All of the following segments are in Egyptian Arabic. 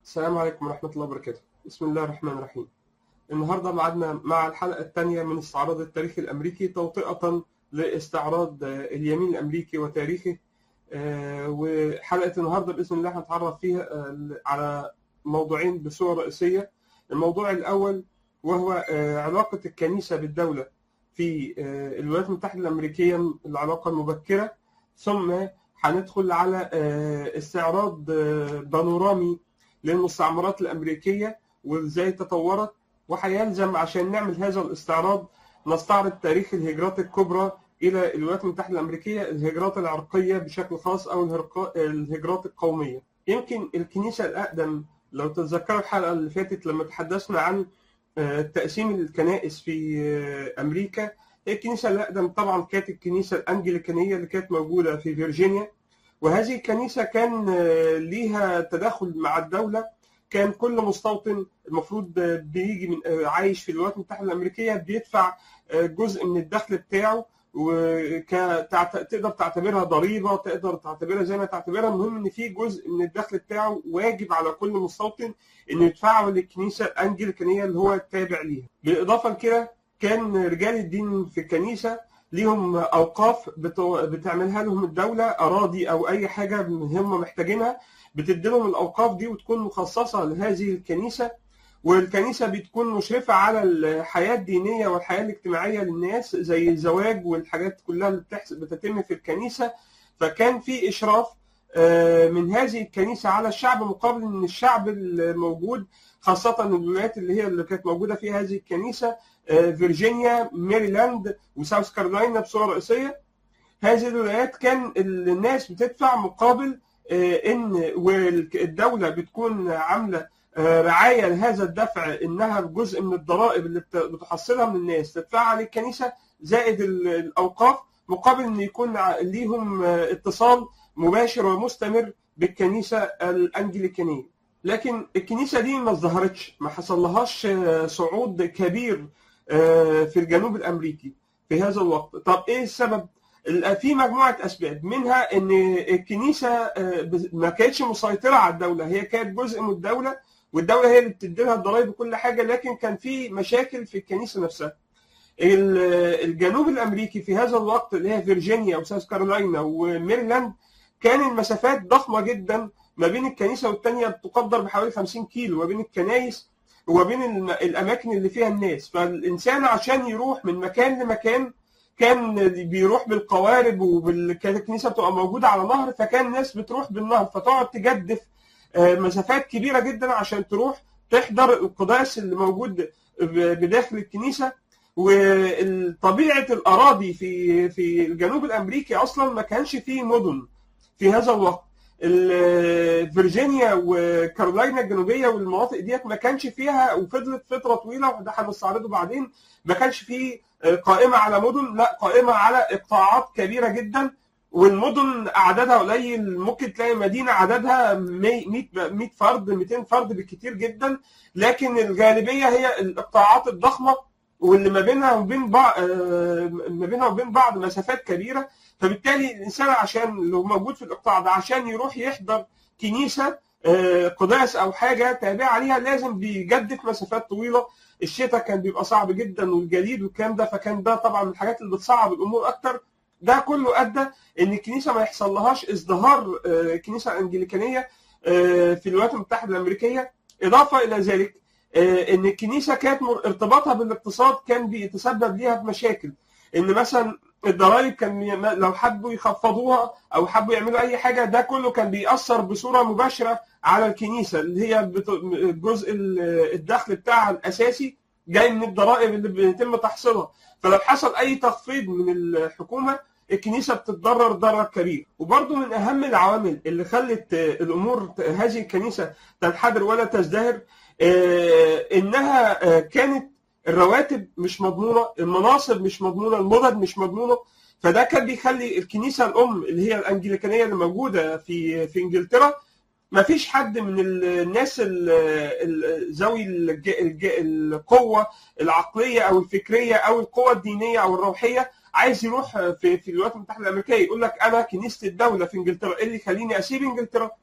السلام عليكم ورحمة الله وبركاته بسم الله الرحمن الرحيم النهاردة معدنا مع الحلقة الثانية من استعراض التاريخ الأمريكي توطئة لاستعراض اليمين الأمريكي وتاريخه آه، وحلقة النهاردة بإذن الله هنتعرف فيها آه، على موضوعين بصورة رئيسية الموضوع الأول وهو آه، علاقة الكنيسة بالدولة في آه، الولايات المتحدة الأمريكية العلاقة المبكرة ثم هندخل على آه، استعراض آه، بانورامي للمستعمرات الأمريكية وإزاي تطورت وهيلزم عشان نعمل هذا الاستعراض نستعرض تاريخ الهجرات الكبرى إلى الولايات المتحدة الأمريكية الهجرات العرقية بشكل خاص أو الهرق- الهجرات القومية يمكن الكنيسة الأقدم لو تتذكروا الحلقة اللي فاتت لما تحدثنا عن آه، تقسيم الكنائس في آه، أمريكا هي الكنيسة الأقدم طبعا كانت الكنيسة الأنجليكانية اللي كانت موجودة في فيرجينيا وهذه الكنيسة كان آه، ليها تداخل مع الدولة كان كل مستوطن المفروض آه، بيجي من آه، عايش في الولايات المتحدة الأمريكية بيدفع آه، جزء من الدخل بتاعه وتقدر تعتبرها ضريبة تقدر تعتبرها زي ما تعتبرها المهم إن في جزء من الدخل بتاعه واجب على كل مستوطن إنه يدفعه للكنيسة الأنجليكانية اللي هو التابع ليها بالإضافة لكده كان رجال الدين في الكنيسة ليهم أوقاف بتو- بتعملها لهم الدولة أراضي أو أي حاجة هم محتاجينها بتدي لهم الأوقاف دي وتكون مخصصة لهذه الكنيسة والكنيسة بتكون مشرفة على الحياة الدينية والحياة الاجتماعية للناس زي الزواج والحاجات كلها اللي بتحس- بتتم في الكنيسة فكان في إشراف آه، من هذه الكنيسة على الشعب مقابل إن الشعب الموجود خاصة الولايات اللي هي اللي كانت موجودة في هذه الكنيسة آه، فيرجينيا ميريلاند وساوث كارولاينا بصورة رئيسية هذه الولايات كان الناس بتدفع مقابل آه، ان والدوله بتكون عامله آه، رعايه لهذا الدفع انها جزء من الضرائب اللي بت- بتحصلها من الناس تدفعها للكنيسه زائد ال- الاوقاف مقابل ان يكون ع- ليهم آه، اتصال مباشر ومستمر بالكنيسه الانجليكانيه. لكن الكنيسه دي ما ازدهرتش ما حصلهاش آه، صعود كبير آه، في الجنوب الامريكي في هذا الوقت. طب ايه السبب؟ ال- في مجموعه اسباب منها ان الكنيسه آه، ب- ما كانتش مسيطره على الدوله هي كانت جزء من الدوله والدوله هي اللي بتدي لها الضرائب وكل حاجه لكن كان في مشاكل في الكنيسه نفسها ال- الجنوب الامريكي في هذا الوقت اللي هي فيرجينيا وساوث كارولاينا وميريلاند كان المسافات ضخمه جدا ما بين الكنيسه والتانيه بتقدر بحوالي 50 كيلو ما بين الكنايس وما بين الم- الاماكن اللي فيها الناس فالانسان عشان يروح من مكان لمكان كان بيروح بالقوارب وبال... كانت الكنيسه بتبقى موجوده على نهر فكان الناس بتروح بالنهر فتقعد تجدف آه، مسافات كبيره جدا عشان تروح تحضر القداس اللي موجود ب- بداخل الكنيسه وطبيعه الاراضي في في الجنوب الامريكي اصلا ما كانش فيه مدن في هذا الوقت ال- فيرجينيا وكارولاينا الجنوبيه والمناطق ديت ما كانش فيها وفضلت فتره طويله وده هنستعرضه بعدين ما كانش فيه قائمه على مدن لا قائمه على اقطاعات كبيره جدا والمدن اعدادها قليل ممكن تلاقي مدينه عددها 100 100 فرد 200 فرد بالكتير جدا لكن الغالبيه هي الاقطاعات الضخمه واللي ما بينها وبين بعض ما بينها وبين بعض مسافات كبيره فبالتالي الانسان عشان لو موجود في الاقطاع ده عشان يروح يحضر كنيسه آه، قداس او حاجه تابعه ليها لازم بيجدف مسافات طويله الشتاء كان بيبقى صعب جدا والجليد والكلام ده فكان ده طبعا من الحاجات اللي بتصعب الامور اكتر ده كله ادى ان الكنيسه ما يحصل لهاش ازدهار آه، الكنيسه الانجليكانيه آه، في الولايات المتحده الامريكيه اضافه الى ذلك آه، ان الكنيسه كانت مر- ارتباطها بالاقتصاد كان بيتسبب ليها بمشاكل ان مثلا الضرائب كان ي- لو حبوا يخفضوها او حبوا يعملوا اي حاجه ده كله كان بيأثر بصوره مباشره على الكنيسه اللي هي بت- الجزء ال- الدخل بتاعها الاساسي جاي من الضرائب اللي بيتم تحصيلها فلو حصل اي تخفيض من الحكومه الكنيسه بتتضرر ضرر كبير وبرضه من اهم العوامل اللي خلت آه، الامور ت- هذه الكنيسه تنحدر ولا تزدهر آه، انها آه، كانت الرواتب مش مضمونه المناصب مش مضمونه المدد مش مضمونه فده كان بيخلي الكنيسه الام اللي هي الانجليكانيه اللي موجوده في في انجلترا ما فيش حد من الناس ال- ال- ذوي الج- الج- القوه العقليه او الفكريه او القوه الدينيه او الروحيه عايز يروح في في الولايات المتحده الامريكيه يقول لك انا كنيسه الدوله في انجلترا ايه اللي يخليني اسيب انجلترا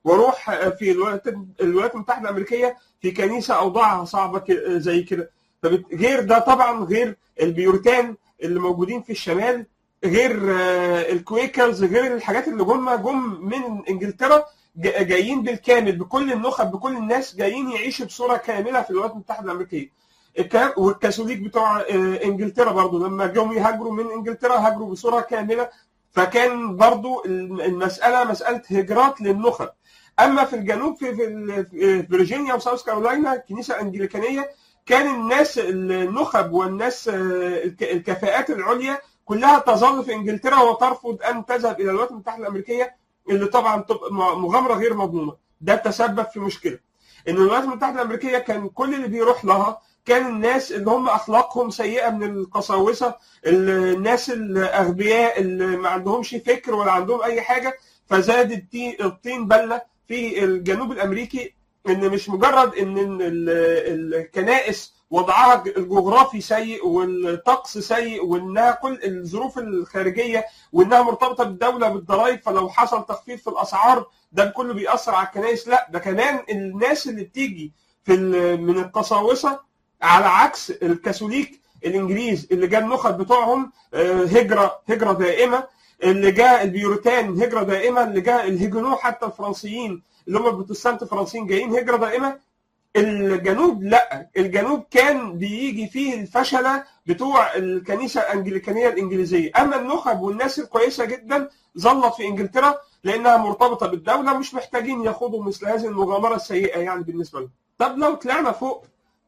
واروح في الولايات الولايات المتحده الامريكيه في كنيسه اوضاعها صعبه ك- زي كده طب غير ده طبعا غير البيوريتان اللي موجودين في الشمال غير آه، الكويكرز غير الحاجات اللي جم جم من انجلترا جا- جايين بالكامل بكل النخب بكل الناس جايين يعيشوا بصوره كامله في الولايات المتحده الامريكيه الك- والكاثوليك بتوع آه، انجلترا برضو لما جم يهاجروا من انجلترا هاجروا بصوره كامله فكان برضو المساله مساله هجرات للنخب اما في الجنوب في في ال- في فيرجينيا وساوث كارولاينا الكنيسه الانجليكانيه كان الناس النخب والناس آه، الك- الكفاءات العليا كلها تظل في انجلترا وترفض ان تذهب الى الولايات المتحده الامريكيه اللي طبعا تبقى مغامره غير مضمونه ده تسبب في مشكله ان الولايات المتحده الامريكيه كان كل اللي بيروح لها كان الناس اللي هم اخلاقهم سيئه من القساوسه الناس الاغبياء اللي ما عندهمش فكر ولا عندهم اي حاجه فزاد التي- الطين بله في الجنوب الامريكي ان مش مجرد ان ال- ال- الكنائس وضعها الجغرافي سيء والطقس سيء وانها كل الظروف الخارجيه وانها مرتبطه بالدوله بالضرائب فلو حصل تخفيض في الاسعار ده كله بيأثر على الكنائس لا ده كمان الناس اللي بتيجي في ال- من القساوسه على عكس الكاثوليك الانجليز اللي جاء النخب بتوعهم آه، هجره هجره دائمه اللي جاء البيوريتان هجره دائمه اللي جاء الهجنو حتى الفرنسيين اللي هم البروتستانت الفرنسيين جايين هجره دائمه الجنوب لا الجنوب كان بيجي فيه الفشله بتوع الكنيسه الانجليكانيه الانجليزيه اما النخب والناس الكويسه جدا ظلت في انجلترا لانها مرتبطه بالدوله مش محتاجين ياخدوا مثل هذه المغامره السيئه يعني بالنسبه لهم طب لو طلعنا فوق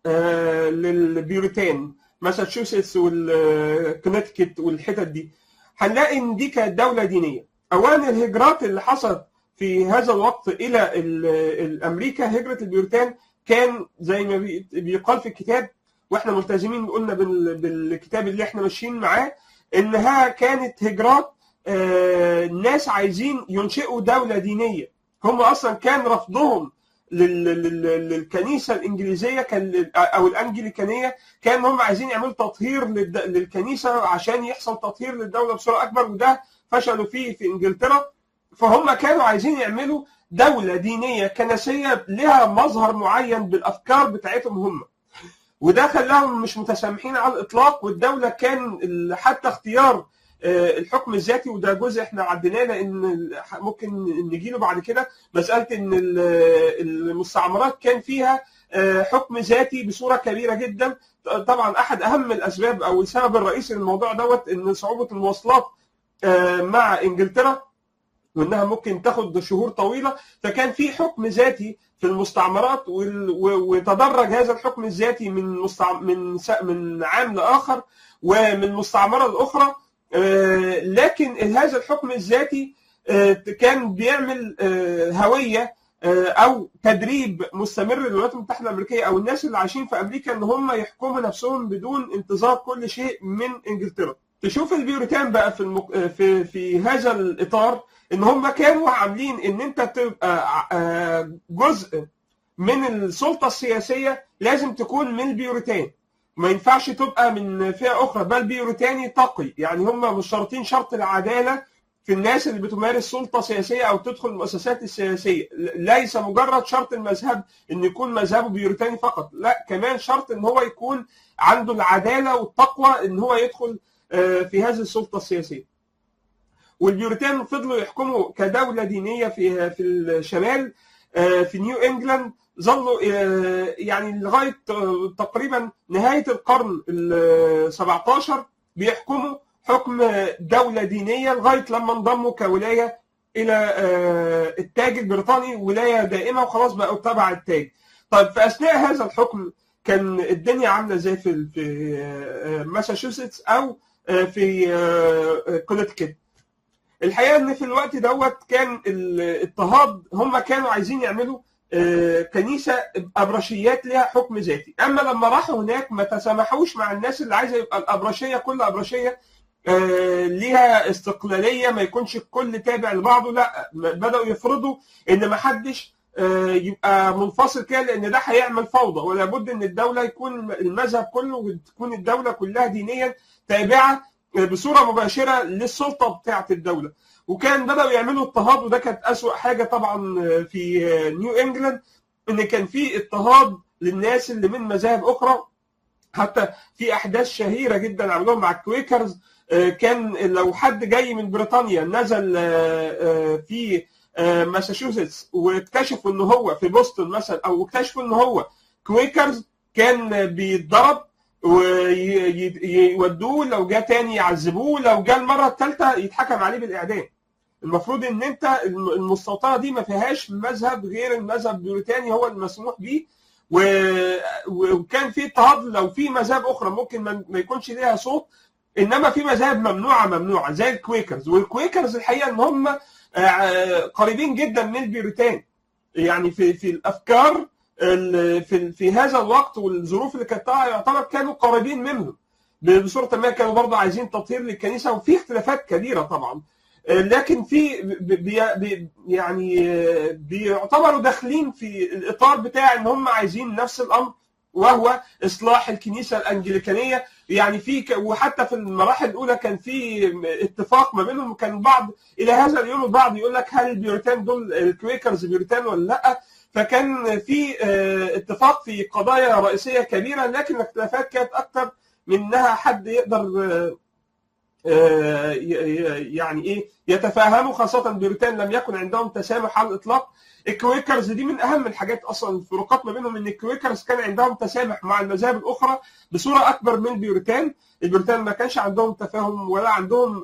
آه للبيوريتان ماساتشوستس والكونتيكت والحتت دي هنلاقي ان دي كانت دوله دينيه اولا الهجرات اللي حصلت في هذا الوقت الى ال- الامريكا هجره البيوريتان كان زي ما بي- بيقال في الكتاب واحنا ملتزمين قلنا بال- بالكتاب اللي احنا ماشيين معاه انها كانت هجرات آه، ناس عايزين ينشئوا دوله دينيه هم اصلا كان رفضهم لل- لل- للكنيسه الانجليزيه كان لل- او الانجليكانيه كان هم عايزين يعملوا تطهير للد- للكنيسه عشان يحصل تطهير للدوله بصوره اكبر وده فشلوا فيه في انجلترا فهم كانوا عايزين يعملوا دولة دينية كنسية لها مظهر معين بالأفكار بتاعتهم هم وده خلاهم مش متسامحين على الإطلاق والدولة كان ال- حتى اختيار آه، الحكم الذاتي وده جزء احنا عديناه لان ال- ممكن نجيله بعد كده مساله ان ال- المستعمرات كان فيها آه، حكم ذاتي بصوره كبيره جدا طبعا احد اهم الاسباب او السبب الرئيسي للموضوع دوت ان صعوبه المواصلات آه، مع انجلترا وانها ممكن تاخد شهور طويله فكان في حكم ذاتي في المستعمرات وال- و- وتدرج هذا الحكم الذاتي من مستع... من س... من عام لاخر ومن مستعمره لاخرى آه، لكن هذا الحكم الذاتي آه، كان بيعمل آه، هويه آه، او تدريب مستمر للولايات المتحده الامريكيه او الناس اللي عايشين في امريكا ان هم يحكموا نفسهم بدون انتظار كل شيء من انجلترا. تشوف البيوريتان بقى في المك... في في هذا الاطار ان هم كانوا عاملين ان انت تبقى آه، جزء من السلطه السياسيه لازم تكون من البيوريتان ما ينفعش تبقى من فئه اخرى بل بيوريتاني تقي يعني هم مش شرطين شرط العداله في الناس اللي بتمارس سلطه سياسيه او تدخل المؤسسات السياسيه ليس مجرد شرط المذهب ان يكون مذهبه بيوريتاني فقط لا كمان شرط ان هو يكون عنده العداله والتقوى ان هو يدخل آه، في هذه السلطه السياسيه والبيوريتان فضلوا يحكموا كدوله دينيه في في الشمال آه، في نيو انجلاند ظلوا آه، يعني لغايه آه، تقريبا نهايه القرن ال 17 بيحكموا حكم دوله دينيه لغايه لما انضموا كولايه الى آه، التاج البريطاني ولايه دائمه وخلاص بقوا تبع التاج. طيب في اثناء هذا الحكم كان الدنيا عامله ازاي في في آه، ماساتشوستس او آه، في آه، كونتيكت الحقيقه ان في الوقت دوت كان الاضطهاد هم كانوا عايزين يعملوا آه، كنيسه ابرشيات لها حكم ذاتي اما لما راحوا هناك ما تسامحوش مع الناس اللي عايزه يبقى الابرشيه كل ابرشيه آه، ليها استقلاليه ما يكونش الكل تابع لبعضه لا بداوا يفرضوا ان ما حدش آه، يبقى منفصل كده لان ده هيعمل فوضى ولا بد ان الدوله يكون المذهب كله وتكون الدوله كلها دينيا تابعه بصوره مباشره للسلطه بتاعه الدوله وكان بداوا يعملوا اضطهاد وده كانت اسوأ حاجه طبعا في نيو انجلاند ان كان في اضطهاد للناس اللي من مذاهب اخرى حتى في احداث شهيره جدا عملوها مع الكويكرز كان لو حد جاي من بريطانيا نزل في ماساتشوستس واكتشفوا ان هو في بوسطن مثلا او اكتشفوا ان هو كويكرز كان بيتضرب ويودوه لو جه تاني يعذبوه لو جه المره الثالثه يتحكم عليه بالاعدام المفروض ان انت المستوطنه دي ما فيهاش مذهب غير المذهب البريطاني هو المسموح به وكان في اضطهاد لو في مذاهب اخرى ممكن ما يكونش ليها صوت انما في مذاهب ممنوعه ممنوعه زي الكويكرز والكويكرز الحقيقه ان هم قريبين جدا من البريطان يعني في في الافكار في في هذا الوقت والظروف اللي كانت يعتبر كانوا قريبين منهم بصوره ما كانوا برضه عايزين تطهير للكنيسه وفي اختلافات كبيره طبعا لكن في بي بي يعني بيعتبروا داخلين في الاطار بتاع ان هم عايزين نفس الامر وهو اصلاح الكنيسه الانجليكانيه يعني في وحتى في المراحل الاولى كان في اتفاق ما بينهم كان بعض الى هذا اليوم البعض يقول لك هل البيوريتان دول الكويكرز بيوريتان ولا لا فكان في اتفاق في قضايا رئيسيه كبيره لكن الاختلافات كانت اكثر من انها حد يقدر يعني ايه يتفاهموا خاصه بريطان لم يكن عندهم تسامح على الاطلاق الكويكرز دي من اهم الحاجات اصلا الفروقات ما بينهم ان الكويكرز كان عندهم تسامح مع المذاهب الاخرى بصوره اكبر من البيوريتان البيوريتان ما كانش عندهم تفاهم ولا عندهم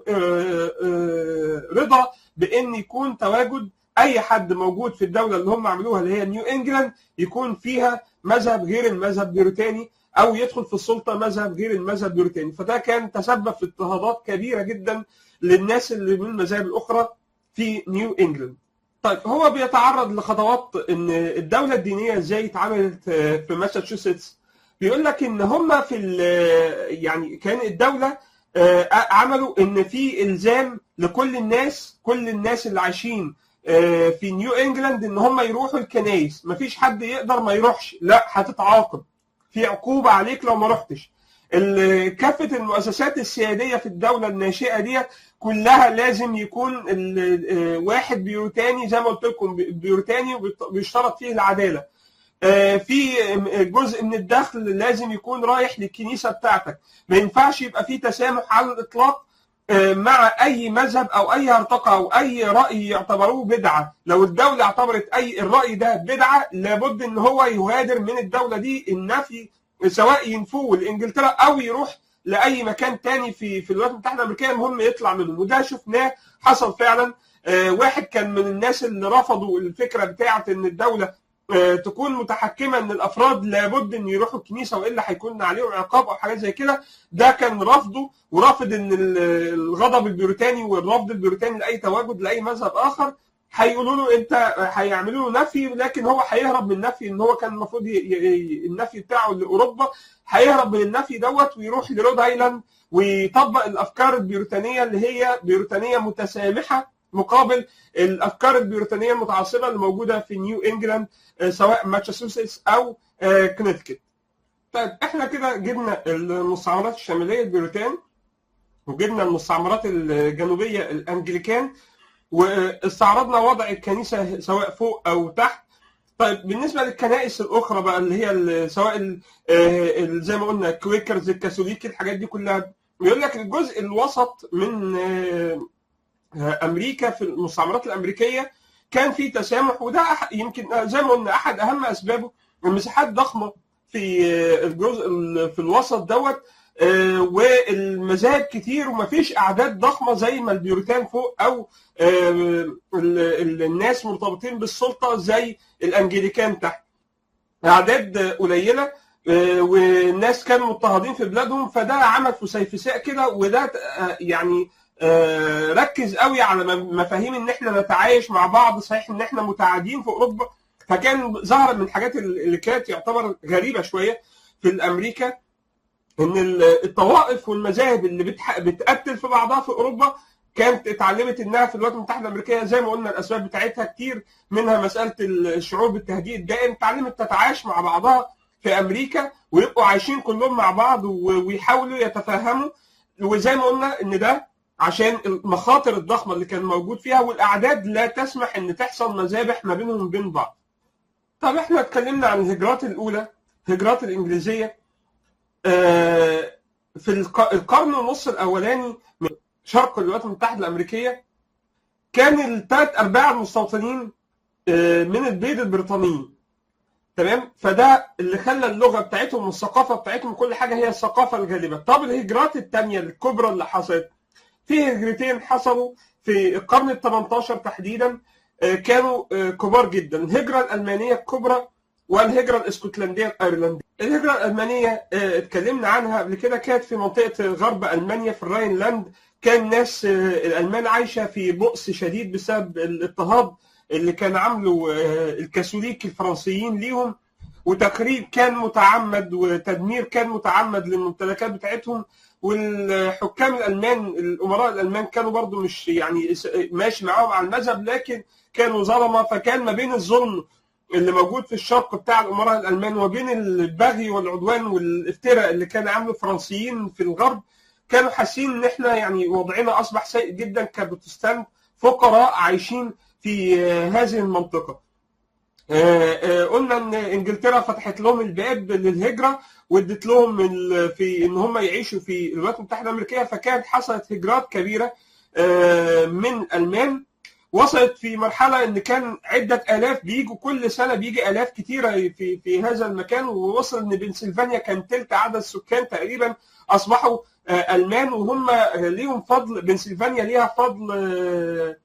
رضا بان يكون تواجد اي حد موجود في الدوله اللي هم عملوها اللي هي نيو انجلاند يكون فيها مذهب غير المذهب البريطاني او يدخل في السلطه مذهب غير المذهب البريطاني فده كان تسبب في اضطهادات كبيره جدا للناس اللي من المذاهب الاخرى في نيو انجلاند طيب هو بيتعرض لخطوات ان الدوله الدينيه ازاي اتعملت في ماساتشوستس بيقول لك ان هم في يعني كان الدوله عملوا ان في الزام لكل الناس كل الناس اللي عايشين في نيو انجلاند ان هم يروحوا الكنايس مفيش حد يقدر ما يروحش لا هتتعاقب في عقوبه عليك لو ما رحتش كافه المؤسسات السياديه في الدوله الناشئه ديت كلها لازم يكون واحد بيوريتاني زي ما قلت لكم بيوريتاني وبيشترط فيه العداله في جزء من الدخل لازم يكون رايح للكنيسه بتاعتك ما ينفعش يبقى في تسامح على الاطلاق مع اي مذهب او اي هرطقه او اي راي يعتبروه بدعه لو الدوله اعتبرت اي الراي ده بدعه لابد ان هو يهاجر من الدوله دي النفي سواء ينفوه لانجلترا او يروح لاي مكان تاني في في الولايات المتحده الامريكيه المهم يطلع منهم وده شفناه حصل فعلا واحد كان من الناس اللي رفضوا الفكره بتاعه ان الدوله تكون متحكمه ان الافراد لابد ان يروحوا الكنيسه والا هيكون عليهم عقاب او حاجات زي كده ده كان رفضه ورافض ان الغضب البريطاني والرفض البريطاني لاي تواجد لاي مذهب اخر هيقولوا له انت هيعملوا له نفي لكن هو هيهرب من النفي ان هو كان المفروض النفي بتاعه لاوروبا هيهرب من النفي دوت ويروح لرود ايلاند ويطبق الافكار البريطانيه اللي هي بريطانيه متسامحه مقابل الافكار البريطانيه المتعصبه اللي موجوده في نيو انجلاند سواء ماساتشوستس او كونتيكت. طيب احنا كده جبنا المستعمرات الشماليه البريطان وجبنا المستعمرات الجنوبيه الانجليكان واستعرضنا وضع الكنيسه سواء فوق او تحت طيب بالنسبه للكنائس الاخرى بقى اللي هي سواء زي ما قلنا الكويكرز الكاثوليك الحاجات دي كلها بيقول لك الجزء الوسط من امريكا في المستعمرات الامريكيه كان في تسامح وده يمكن زي ما قلنا احد اهم اسبابه المساحات ضخمه في الجزء في الوسط دوت والمذاهب كتير ومفيش اعداد ضخمه زي ما البيوريتان فوق او الناس مرتبطين بالسلطه زي الانجليكان تحت اعداد قليله والناس كانوا مضطهدين في بلادهم فده عمل فسيفساء كده وده يعني ركز قوي على مفاهيم ان احنا نتعايش مع بعض صحيح ان احنا متعادين في اوروبا فكان ظهر من الحاجات اللي كانت يعتبر غريبه شويه في الامريكا ان الطوائف والمذاهب اللي بتح... بتقتل في بعضها في اوروبا كانت اتعلمت انها في الولايات المتحده الامريكيه زي ما قلنا الاسباب بتاعتها كتير منها مساله الشعور بالتهديد الدائم اتعلمت تتعايش مع بعضها في امريكا ويبقوا عايشين كلهم مع بعض ويحاولوا يتفاهموا وزي ما قلنا ان ده عشان المخاطر الضخمه اللي كان موجود فيها والاعداد لا تسمح ان تحصل مذابح ما بينهم وبين بعض. طب احنا اتكلمنا عن الهجرات الاولى الهجرات الانجليزيه آه، في الق- القرن ونص الاولاني من شرق الولايات المتحده الامريكيه كان الثلاث ارباع المستوطنين آه، من البيض البريطانيين تمام فده اللي خلى اللغه بتاعتهم والثقافه بتاعتهم وكل حاجه هي الثقافه الغالبه طب الهجرات الثانيه الكبرى اللي حصلت في هجرتين حصلوا في القرن ال 18 تحديدا آه، كانوا آه، كبار جدا الهجره الالمانيه الكبرى والهجره الاسكتلنديه الايرلنديه الهجره الالمانيه آه، اتكلمنا عنها قبل كده كانت في منطقه غرب المانيا في الراينلاند كان ناس آه، الالمان عايشه في بؤس شديد بسبب الاضطهاد اللي كان عامله آه، الكاثوليك الفرنسيين ليهم وتخريب كان متعمد وتدمير كان متعمد للممتلكات بتاعتهم والحكام الالمان الامراء الالمان كانوا برضو مش يعني ماشي معاهم على المذهب لكن كانوا ظلمه فكان ما بين الظلم اللي موجود في الشرق بتاع الامراء الالمان وبين البغي والعدوان والافتراء اللي كان عامله الفرنسيين في الغرب كانوا حاسين ان احنا يعني وضعنا اصبح سيء جدا كبروتستانت فقراء عايشين في آه، هذه المنطقه. آه، آه، قلنا ان انجلترا فتحت لهم الباب للهجره وادت لهم ال- في ان هم يعيشوا في الولايات المتحده الامريكيه فكانت حصلت هجرات كبيره آه، من المان وصلت في مرحله ان كان عده الاف بيجوا كل سنه بيجي الاف كتيره في في هذا المكان ووصل ان بنسلفانيا كان تلت عدد السكان تقريبا اصبحوا آه، المان وهم ليهم فضل بنسلفانيا ليها فضل آه،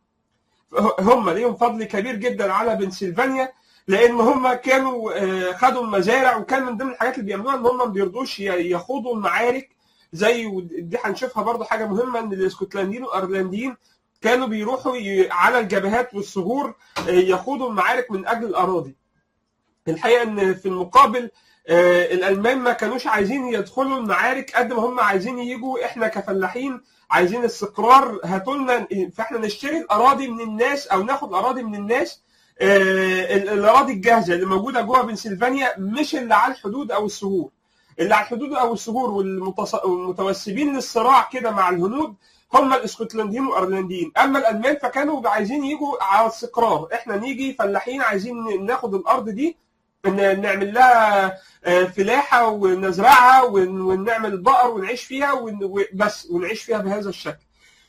هم ليهم فضل كبير جدا على بنسلفانيا لان هم كانوا آه، خدوا المزارع وكان من ضمن الحاجات اللي بيعملوها ان هم ما بيرضوش ي- يخوضوا المعارك زي ودي هنشوفها برضو حاجه مهمه ان الاسكتلنديين والايرلنديين كانوا بيروحوا ي- على الجبهات والثغور آه، يخوضوا المعارك من اجل الاراضي. الحقيقه ان في المقابل آه، الالمان ما كانوش عايزين يدخلوا المعارك قد ما هم عايزين يجوا احنا كفلاحين عايزين استقرار هاتوا لنا فاحنا نشتري الاراضي من الناس او ناخد اراضي من الناس آه، ال- الاراضي الجاهزه اللي موجوده جوه بنسلفانيا مش اللي على الحدود او الثغور اللي على الحدود او الثغور والمتص- والمتوسبين للصراع كده مع الهنود هم الاسكتلنديين والايرلنديين اما الالمان فكانوا عايزين يجوا على استقرار احنا نيجي فلاحين عايزين ناخد الارض دي ن- نعمل لها آه، فلاحه ونزرعها ون- ونعمل بقر ونعيش فيها ون- وبس ونعيش فيها بهذا الشكل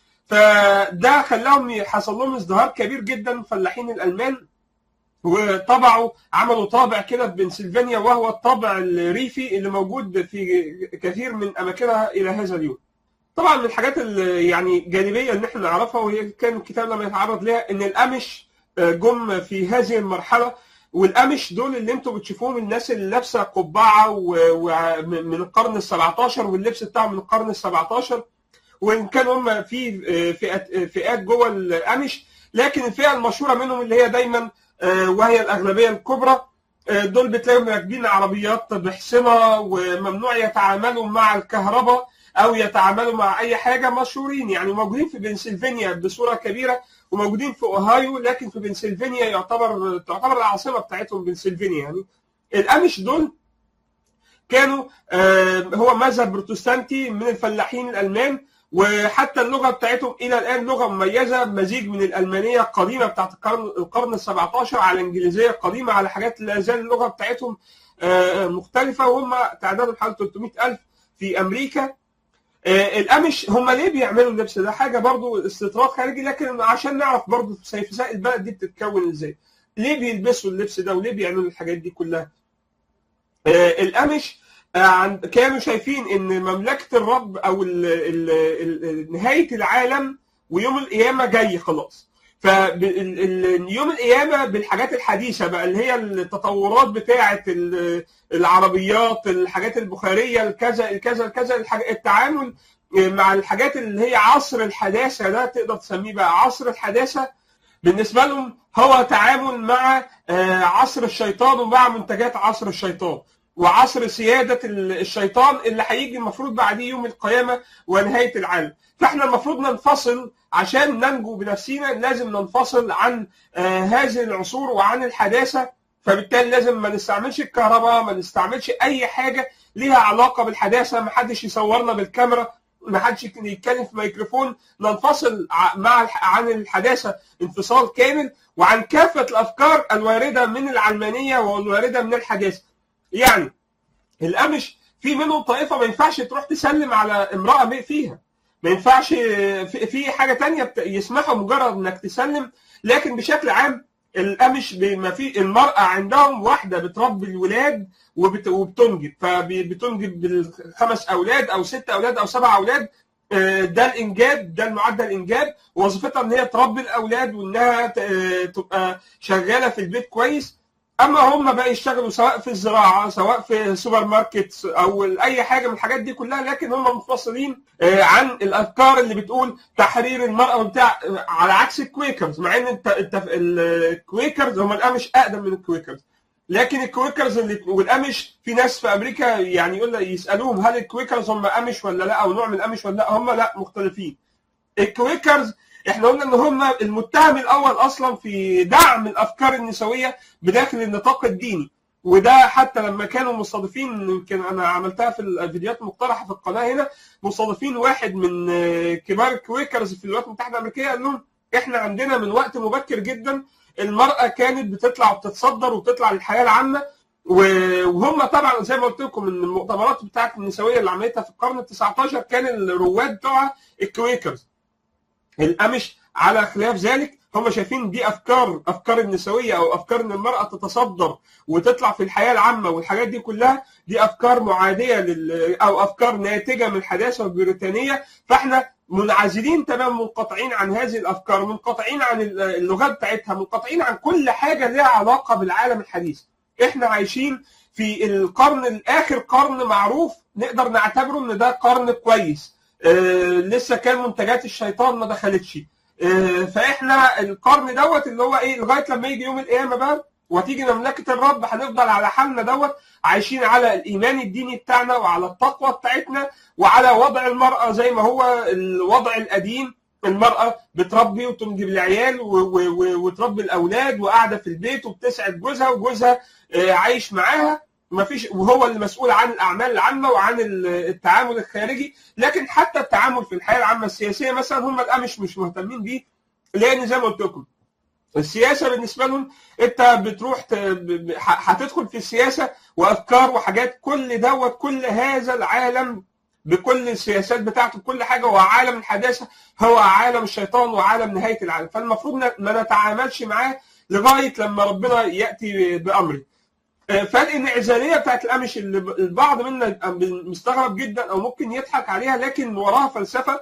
فده خلاهم حصل لهم ازدهار كبير جدا فلاحين الالمان وطبعوا عملوا طابع كده في بنسلفانيا وهو الطابع الريفي اللي موجود في كثير من اماكنها الى هذا اليوم. طبعا من الحاجات اللي يعني جانبيه ان احنا نعرفها وهي كان الكتاب لما يتعرض لها ان الامش جم في هذه المرحله والامش دول اللي انتم بتشوفوهم الناس اللي لابسه قبعه ومن القرن ال 17 واللبس بتاعهم من القرن ال 17 وان كان هم في فئات فئات جوه الامش لكن الفئه المشهوره منهم اللي هي دايما آه، وهي الاغلبيه الكبرى آه، دول بتلاقيهم راكبين عربيات بحصنه وممنوع يتعاملوا مع الكهرباء او يتعاملوا مع اي حاجه مشهورين يعني موجودين في بنسلفانيا بصوره كبيره وموجودين في اوهايو لكن في بنسلفانيا يعتبر تعتبر العاصمه بتاعتهم بنسلفانيا يعني الامش دول كانوا آه، هو مذهب بروتستانتي من الفلاحين الالمان وحتى اللغه بتاعتهم الى الان لغه مميزه مزيج من الالمانيه القديمه بتاعت القرن القرن ال 17 على الانجليزيه القديمه على حاجات لا زال اللغه بتاعتهم آه، مختلفه وهم تعدادهم حوالي 300000 في امريكا آه، الامش هم ليه بيعملوا اللبس ده حاجه برضو استطراد خارجي لكن عشان نعرف برضو سيفساء البلد دي بتتكون ازاي ليه بيلبسوا اللبس ده وليه بيعملوا الحاجات دي كلها آه، الامش آه، عن- كانوا شايفين ان مملكه الرب او ال ال ال نهايه العالم ويوم القيامه جاي خلاص فيوم القيامه بالحاجات الحديثه بقى اللي هي التطورات بتاعه ال- العربيات الحاجات البخاريه الكذا الكذا الكذا الحاج- التعامل مع الحاجات اللي هي عصر الحداثه ده تقدر تسميه بقى عصر الحداثه بالنسبه لهم هو تعامل مع آه، عصر الشيطان ومع منتجات عصر الشيطان وعصر سياده ال- الشيطان اللي هيجي المفروض بعديه يوم القيامه ونهايه العالم فاحنا المفروض ننفصل عشان ننجو بنفسنا لازم ننفصل عن آه، هذه العصور وعن الحداثه فبالتالي لازم ما نستعملش الكهرباء ما نستعملش اي حاجه ليها علاقه بالحداثه ما حدش يصورنا بالكاميرا ما حدش يتكلم في ميكروفون ننفصل مع عن الحداثه انفصال كامل وعن كافه الافكار الوارده من العلمانيه والوارده من الحداثه. يعني الامش في منهم طائفه ما ينفعش تروح تسلم على امراه فيها. ما ينفعش في حاجه تانية يسمحوا مجرد انك تسلم لكن بشكل عام الامش ما في المراه عندهم واحده بتربي الولاد وبتنجب فبتنجب بالخمس اولاد او ست اولاد او سبع اولاد ده الانجاب ده المعدل الانجاب وظيفتها ان هي تربي الاولاد وانها تبقى شغاله في البيت كويس اما هم بقى يشتغلوا سواء في الزراعه سواء في سوبر ماركت او اي حاجه من الحاجات دي كلها لكن هم منفصلين عن الافكار اللي بتقول تحرير المراه وبتاع على عكس الكويكرز مع ان انت انت الكويكرز هم الامش اقدم من الكويكرز لكن الكويكرز اللي والامش في ناس في امريكا يعني يقول يسالوهم هل الكويكرز هم امش ولا لا او نوع من الامش ولا لا هم لا مختلفين الكويكرز احنا قلنا ان هم المتهم الاول اصلا في دعم الافكار النسويه بداخل النطاق الديني وده حتى لما كانوا مستضيفين يمكن انا عملتها في الفيديوهات المقترحه في القناه هنا مستضيفين واحد من كبار الكويكرز في الولايات المتحده الامريكيه قال لهم احنا عندنا من وقت مبكر جدا المراه كانت بتطلع وبتتصدر وبتطلع للحياه العامه وهم طبعا زي ما قلت لكم من المؤتمرات بتاعت النسويه اللي عملتها في القرن ال 19 كان الرواد بتوعها الكويكرز الامش على خلاف ذلك هم شايفين دي افكار افكار النسويه او افكار ان المراه تتصدر وتطلع في الحياه العامه والحاجات دي كلها دي افكار معاديه لل او افكار ناتجه من الحداثه البريطانيه فاحنا منعزلين تماما منقطعين عن هذه الافكار منقطعين عن اللغات بتاعتها منقطعين عن كل حاجه لها علاقه بالعالم الحديث احنا عايشين في القرن الاخر قرن معروف نقدر نعتبره ان ده قرن كويس آه لسه كان منتجات الشيطان ما دخلتش آه فاحنا القرن دوت اللي هو ايه لغايه لما يجي يوم القيامه بقى وتيجي مملكه الرب هنفضل على حالنا دوت عايشين على الايمان الديني بتاعنا وعلى التقوى بتاعتنا وعلى وضع المراه زي ما هو الوضع القديم المرأة بتربي وتنجب العيال وتربي الأولاد وقاعدة في البيت وبتسعد جوزها وجوزها عايش معاها ما فيش وهو اللي مسؤول عن الاعمال العامه وعن التعامل الخارجي لكن حتى التعامل في الحياه العامه السياسيه مثلا هم الامش مش مهتمين بيه لان زي ما قلت لكم السياسه بالنسبه لهم انت بتروح هتدخل في السياسه وافكار وحاجات كل دوت كل هذا العالم بكل السياسات بتاعته بكل حاجه هو عالم الحداثه هو عالم الشيطان وعالم نهايه العالم فالمفروض ما نتعاملش معاه لغايه لما ربنا ياتي بامره فالانعزاليه بتاعت الامش اللي البعض منا مستغرب جدا او ممكن يضحك عليها لكن وراها فلسفه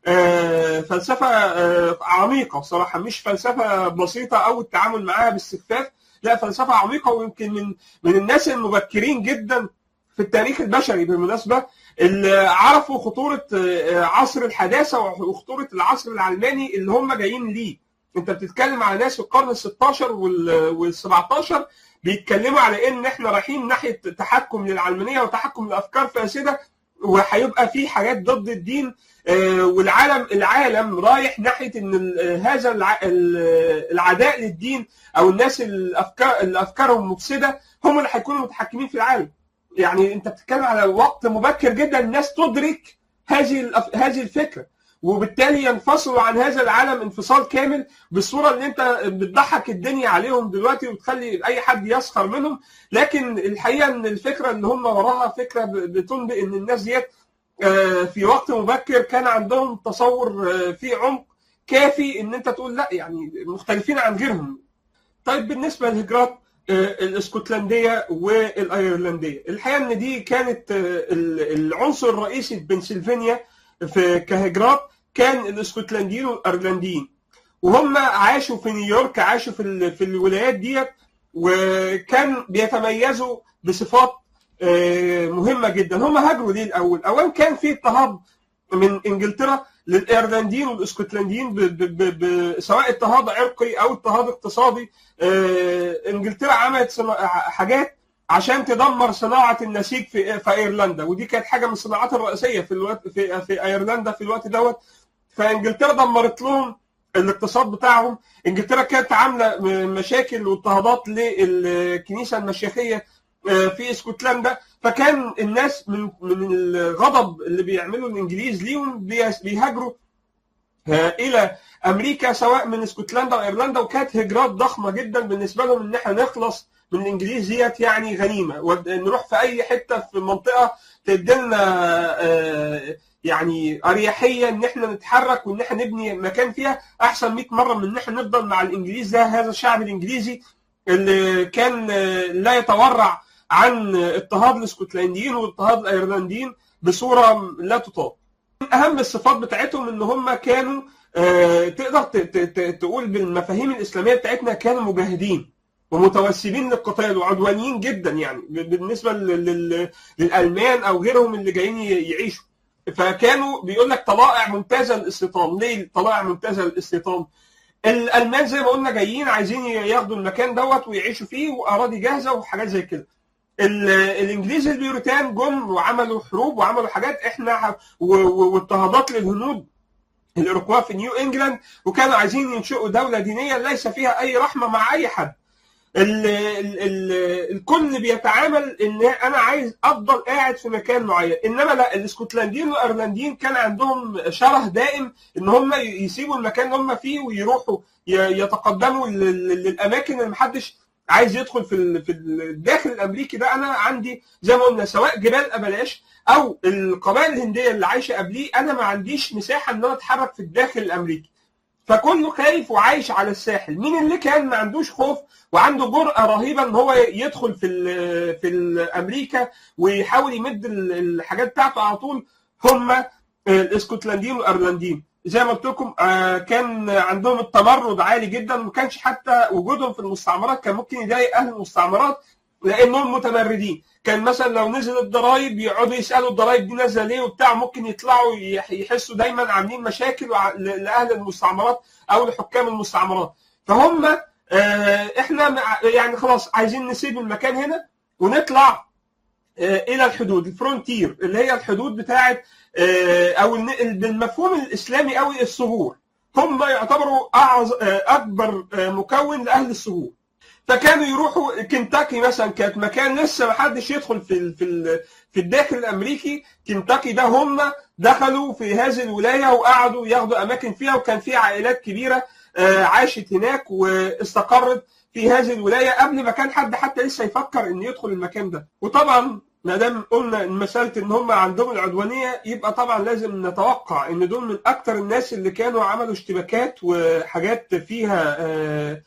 فلسفه عميقه صراحه مش فلسفه بسيطه او التعامل معاها باستخفاف لا فلسفه عميقه ويمكن من من الناس المبكرين جدا في التاريخ البشري بالمناسبه اللي عرفوا خطوره عصر الحداثه وخطوره العصر العلماني اللي هم جايين ليه انت بتتكلم على ناس في القرن ال 16 وال 17 بيتكلموا على ان احنا رايحين ناحيه تحكم للعلمانيه وتحكم لافكار فاسده وهيبقى في حاجات ضد الدين والعالم العالم رايح ناحيه ان هذا العداء للدين او الناس الافكار اللي افكارهم مفسده هم اللي هيكونوا متحكمين في العالم يعني انت بتتكلم على وقت مبكر جدا الناس تدرك هذه هذه الفكره وبالتالي ينفصلوا عن هذا العالم انفصال كامل بالصوره اللي انت بتضحك الدنيا عليهم دلوقتي وتخلي اي حد يسخر منهم لكن الحقيقه ان الفكره اللي هم وراها فكره بتنبئ ان الناس ديت في وقت مبكر كان عندهم تصور فيه عمق كافي ان انت تقول لا يعني مختلفين عن غيرهم. طيب بالنسبه للهجرات الاسكتلنديه والايرلنديه الحقيقه ان دي كانت العنصر الرئيسي في بنسلفانيا في كهجرات كان الاسكتلنديين والايرلنديين وهم عاشوا في نيويورك عاشوا في في الولايات ديت وكان بيتميزوا بصفات مهمه جدا هم هاجروا ليه الاول اولا كان في اضطهاد من انجلترا للايرلنديين والاسكتلنديين ب ب ب سواء اضطهاد عرقي او اضطهاد اقتصادي انجلترا عملت حاجات عشان تدمر صناعه النسيج في في ايرلندا ودي كانت حاجه من الصناعات الرئيسيه في الوقت في في ايرلندا في الوقت دوت فانجلترا دمرت لهم الاقتصاد بتاعهم انجلترا كانت عامله مشاكل واضطهادات للكنيسه المشيخيه في اسكتلندا فكان الناس من من الغضب اللي بيعمله الانجليز ليهم بيهاجروا الى امريكا سواء من اسكتلندا وايرلندا وكانت هجرات ضخمه جدا بالنسبه لهم ان احنا نخلص من الانجليز ديت يعني غنيمه نروح في اي حته في منطقه تدينا يعني اريحيه ان احنا نتحرك وان احنا نبني مكان فيها احسن 100 مره من ان احنا نفضل مع الانجليز ده هذا الشعب الانجليزي اللي كان لا يتورع عن اضطهاد الاسكتلنديين واضطهاد الايرلنديين بصوره لا تطاق. من اهم الصفات بتاعتهم ان هم كانوا تقدر تقول بالمفاهيم الاسلاميه بتاعتنا كانوا مجاهدين ومتوسبين للقتال وعدوانيين جدا يعني بالنسبه للالمان او غيرهم اللي جايين يعيشوا. فكانوا بيقول لك طلائع ممتازه للاستيطان، ليه طلائع ممتازه للاستيطان؟ الالمان زي ما قلنا جايين عايزين ياخدوا المكان دوت ويعيشوا فيه واراضي جاهزه وحاجات زي كده. الانجليز البيروتان جم وعملوا حروب وعملوا حاجات احنا واضطهادات للهنود الاوروكوا في نيو انجلاند وكانوا عايزين ينشئوا دوله دينيه ليس فيها اي رحمه مع اي حد. ال ال ال الكل بيتعامل ان انا عايز افضل قاعد في مكان معين انما لا الاسكتلنديين والايرلنديين كان عندهم شره دائم ان هم يسيبوا المكان اللي هم فيه ويروحوا يتقدموا للاماكن اللي محدش عايز يدخل في في الداخل الامريكي ده انا عندي زي ما قلنا سواء جبال ابلاش او القبائل الهنديه اللي عايشه قبليه انا ما عنديش مساحه ان انا اتحرك في الداخل الامريكي فكله خايف وعايش على الساحل مين اللي كان ما عندوش خوف وعنده جرأة رهيبة ان هو يدخل في ال في الامريكا ويحاول يمد الحاجات بتاعته على طول هم الاسكتلنديين والايرلنديين زي ما قلت لكم كان عندهم التمرد عالي جدا وما كانش حتى وجودهم في المستعمرات كان ممكن يضايق اهل المستعمرات لانهم متمردين كان مثلا لو نزل الضرايب يقعدوا يسالوا الضرايب دي نازله ليه وبتاع ممكن يطلعوا يحسوا دايما عاملين مشاكل لاهل المستعمرات او لحكام المستعمرات فهم احنا يعني خلاص عايزين نسيب المكان هنا ونطلع الى الحدود الفرونتير اللي هي الحدود بتاعه او بالمفهوم الاسلامي قوي الثغور هم يعتبروا اكبر مكون لاهل الثغور فكانوا يروحوا كنتاكي مثلا كانت مكان لسه ما حدش يدخل في في في الداخل الامريكي كنتاكي ده هم دخلوا في هذه الولايه وقعدوا ياخدوا اماكن فيها وكان في عائلات كبيره عاشت هناك واستقرت في هذه الولايه قبل ما كان حد حتى لسه يفكر انه يدخل المكان ده وطبعا ما دام قلنا ان مساله ان هم عندهم العدوانيه يبقى طبعا لازم نتوقع ان دول من اكثر الناس اللي كانوا عملوا اشتباكات وحاجات فيها آآ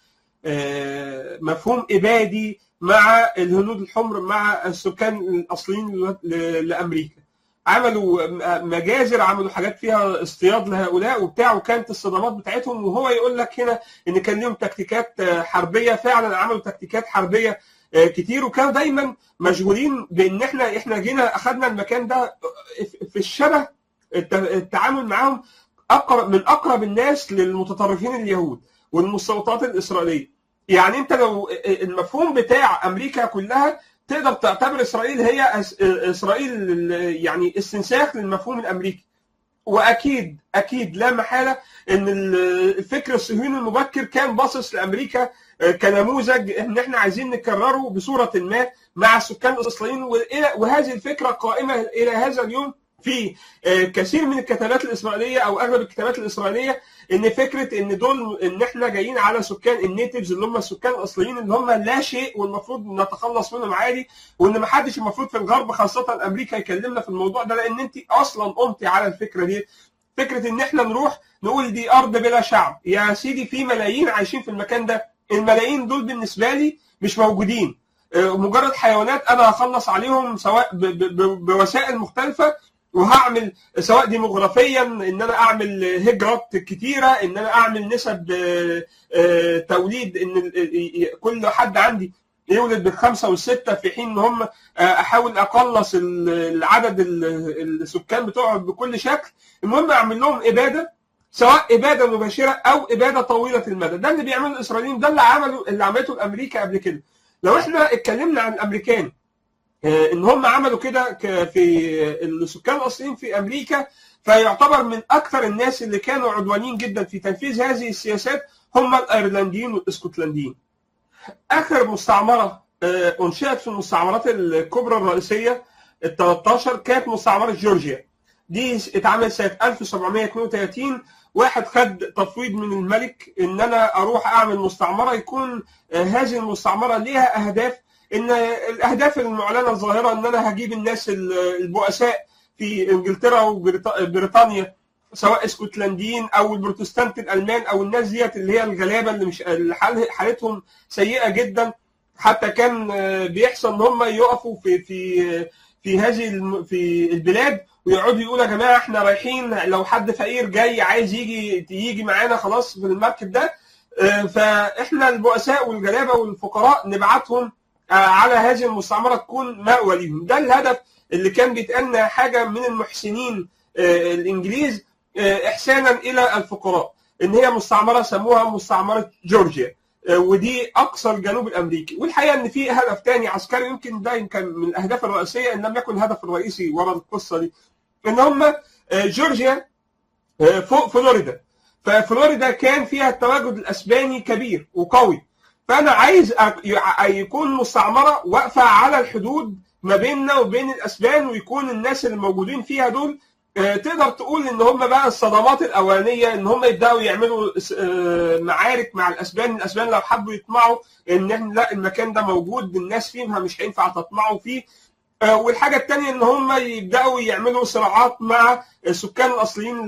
آآ مفهوم ابادي مع الهنود الحمر مع السكان الاصليين لامريكا عملوا مجازر عملوا حاجات فيها اصطياد لهؤلاء وبتاع وكانت الصدمات بتاعتهم وهو يقول لك هنا ان كان لهم تكتيكات حربيه فعلا عملوا تكتيكات حربيه كتير وكانوا دايما مشغولين بان احنا احنا جينا اخذنا المكان ده في الشبه التعامل معاهم اقرب من اقرب الناس للمتطرفين اليهود والمستوطنات الاسرائيليه يعني انت لو المفهوم بتاع امريكا كلها تقدر تعتبر اسرائيل هي اسرائيل يعني استنساخ للمفهوم الامريكي واكيد اكيد لا محاله ان الفكر الصهيوني المبكر كان باصص لامريكا كنموذج ان احنا عايزين نكرره بصوره ما مع السكان الاصليين وهذه الفكره قائمه الى هذا اليوم في كثير من الكتابات الاسرائيليه او اغلب الكتابات الاسرائيليه ان فكره ان دول ان احنا جايين على سكان النيتيفز اللي هم السكان الاصليين اللي هم لا شيء والمفروض نتخلص منهم عادي وان ما حدش المفروض في الغرب خاصه امريكا يكلمنا في الموضوع ده لان انت اصلا قمتي على الفكره دي فكره ان احنا نروح نقول دي ارض بلا شعب يا سيدي في ملايين عايشين في المكان ده الملايين دول بالنسبه لي مش موجودين مجرد حيوانات انا هخلص عليهم سواء بوسائل مختلفه وهعمل سواء ديموغرافيا ان انا اعمل هجرات كتيره ان انا اعمل نسب توليد ان كل حد عندي يولد بالخمسه والسته في حين ان هم احاول اقلص العدد السكان بتوعهم بكل شكل المهم اعمل لهم اباده سواء اباده مباشره او اباده طويله المدى ده اللي بيعمله الاسرائيليين ده اللي عمله اللي عملته امريكا قبل كده لو احنا اتكلمنا عن الامريكان ان هم عملوا كده في السكان الاصليين في امريكا فيعتبر من اكثر الناس اللي كانوا عدوانيين جدا في تنفيذ هذه السياسات هم الايرلنديين والاسكتلنديين. اخر مستعمره آه، انشئت في المستعمرات الكبرى الرئيسيه ال 13 كانت مستعمره جورجيا دي اتعملت سنه 1732 واحد خد تفويض من الملك ان انا اروح اعمل مستعمره يكون آه، هذه المستعمره ليها اهداف ان الاهداف المعلنه الظاهره ان انا هجيب الناس ال- البؤساء في انجلترا وبريطانيا سواء اسكتلنديين او البروتستانت الالمان او الناس ديت اللي هي الغلابه اللي مش اللي حال- حالتهم سيئه جدا حتى كان آه، بيحصل ان هم يقفوا في في في هذه الم- في البلاد ويقعدوا يقولوا يا جماعه احنا رايحين لو حد فقير جاي عايز يجي يجي معانا خلاص في المركب ده آه، فاحنا البؤساء والغلابه والفقراء نبعتهم آه، على هذه المستعمره تكون مأوى ليهم ده الهدف اللي كان بيتقال حاجه من المحسنين آه، الانجليز آه، احسانا الى الفقراء ان هي مستعمره سموها مستعمره جورجيا آه، ودي اقصى الجنوب الامريكي والحقيقه ان في هدف تاني عسكري يمكن ده يمكن من الاهداف الرئيسيه ان لم يكن الهدف الرئيسي ورا القصه دي ان هم آه، جورجيا آه، فوق فلوريدا ففلوريدا كان فيها التواجد الاسباني كبير وقوي فانا عايز أ- ي- يكون مستعمره واقفه على الحدود ما بيننا وبين الاسبان ويكون الناس اللي موجودين فيها دول آه، تقدر تقول ان هم بقى الصدمات الاولانيه ان هم يبداوا يعملوا س- آه، معارك مع الاسبان، الاسبان لو حبوا يطمعوا ان احنا لا المكان ده موجود الناس فيه مش هينفع تطمعوا فيه آه، والحاجه الثانيه ان هم يبداوا يعملوا صراعات مع السكان الاصليين ل-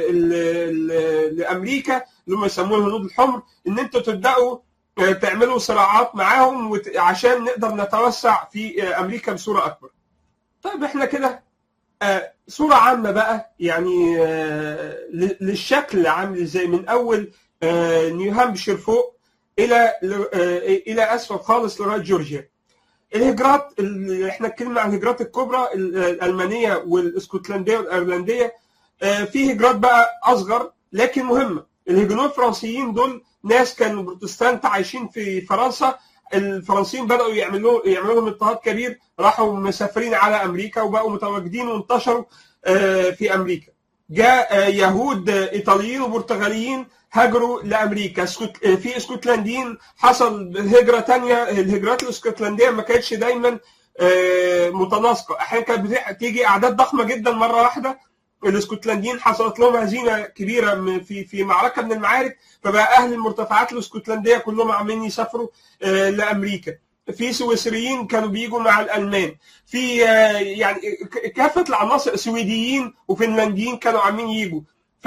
ل- ل- لامريكا اللي هم يسموه الهنود الحمر ان انتوا تبداوا آه، تعملوا صراعات معاهم وت- عشان نقدر نتوسع في آه، امريكا بصوره اكبر. طيب احنا كده آه، صورة عامة بقى يعني آه، ل- للشكل عامل ازاي من اول آه، نيو هامبشير فوق الى ل- آه، الى اسفل خالص لغايه جورجيا. الهجرات اللي احنا اتكلمنا عن الهجرات الكبرى ال- الالمانيه والاسكتلنديه والايرلنديه آه، في هجرات بقى اصغر لكن مهمه. الهجنون الفرنسيين دول ناس كانوا بروتستانت عايشين في فرنسا الفرنسيين بداوا يعملوا يعملوا لهم اضطهاد كبير راحوا مسافرين على امريكا وبقوا متواجدين وانتشروا آه، في امريكا جاء آه، يهود آه، ايطاليين وبرتغاليين هاجروا لامريكا اسكت- آه، في اسكتلنديين حصل هجره تانية الهجرات الاسكتلنديه ما كانتش دايما آه، متناسقه احيانا كانت بتح- تيجي اعداد ضخمه جدا مره واحده الاسكتلنديين حصلت لهم هزيمه كبيره من- في في معركه من المعارك فبقى اهل المرتفعات الاسكتلنديه كلهم عمالين يسافروا آه، لامريكا في سويسريين كانوا بيجوا مع الالمان في آه، يعني ك- كافه العناصر سويديين وفنلنديين كانوا عاملين يجوا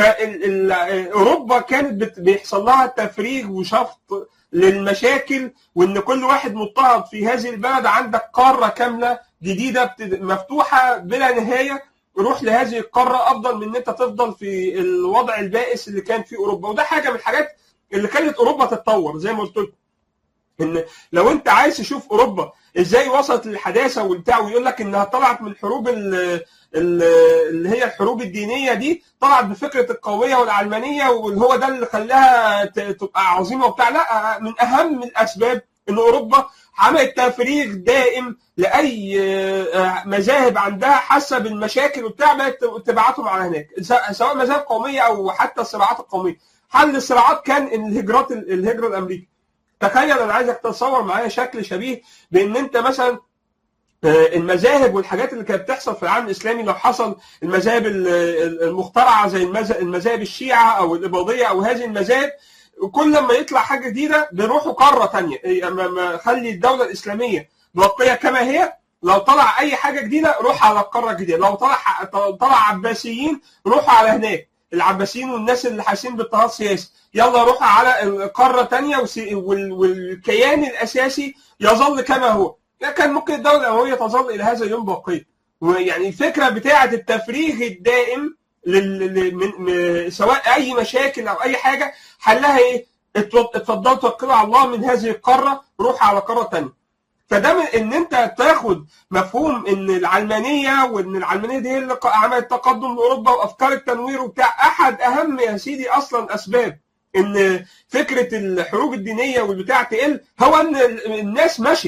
فاوروبا كانت بت- بيحصل لها تفريغ وشفط للمشاكل وان كل واحد مضطهد في هذه البلد عندك قاره كامله جديده بت- مفتوحه بلا نهايه روح لهذه القاره افضل من ان انت تفضل في الوضع البائس اللي كان في اوروبا وده حاجه من الحاجات اللي خلت اوروبا تتطور زي ما قلت لكم ان لو انت عايز تشوف اوروبا ازاي وصلت للحداثه والبتاع ويقول لك انها طلعت من حروب ال- ال- اللي هي الحروب الدينيه دي طلعت بفكره القوميه والعلمانيه واللي هو ده اللي خلاها ت- تبقى عظيمه وبتاع لا من اهم الاسباب ان اوروبا عملت تفريغ دائم لاي آه، مذاهب عندها حاسه بالمشاكل وبتاع بقت تبعتهم على هناك س- سواء مذاهب قوميه او حتى الصراعات القوميه حل الصراعات كان الهجرات الهجره الامريكي تخيل انا عايزك تتصور معايا شكل شبيه بان انت مثلا آه، المذاهب والحاجات اللي كانت بتحصل في العالم الاسلامي لو حصل المذاهب ال- ال- المخترعه زي المذ- المذاهب الشيعه او الاباضيه او هذه المذاهب كل لما يطلع حاجه جديده بيروحوا قاره ثانيه خلي الدوله الاسلاميه باقيه كما هي لو طلع اي حاجه جديده روح على القاره الجديده لو طلع طلع عباسيين روحوا على هناك العباسيين والناس اللي حاسين باضطهاد سياسي يلا روحوا على قاره ثانيه والكيان الاساسي يظل كما هو كان ممكن الدوله الامويه تظل الى هذا اليوم باقيه ويعني الفكره بتاعه التفريغ الدائم لل... لل- من... م- سواء اي مشاكل او اي حاجه حلها ايه؟ اتو- اتفضلوا توكلوا على الله من هذه القاره روح على قاره ثانيه فده من ان انت تاخد مفهوم ان العلمانيه وان العلمانيه دي هي اللي ق- عملت تقدم لاوروبا وافكار التنوير وبتاع احد اهم يا سيدي اصلا اسباب ان فكره الحروب الدينيه والبتاع تقل هو ان ال- الناس مشت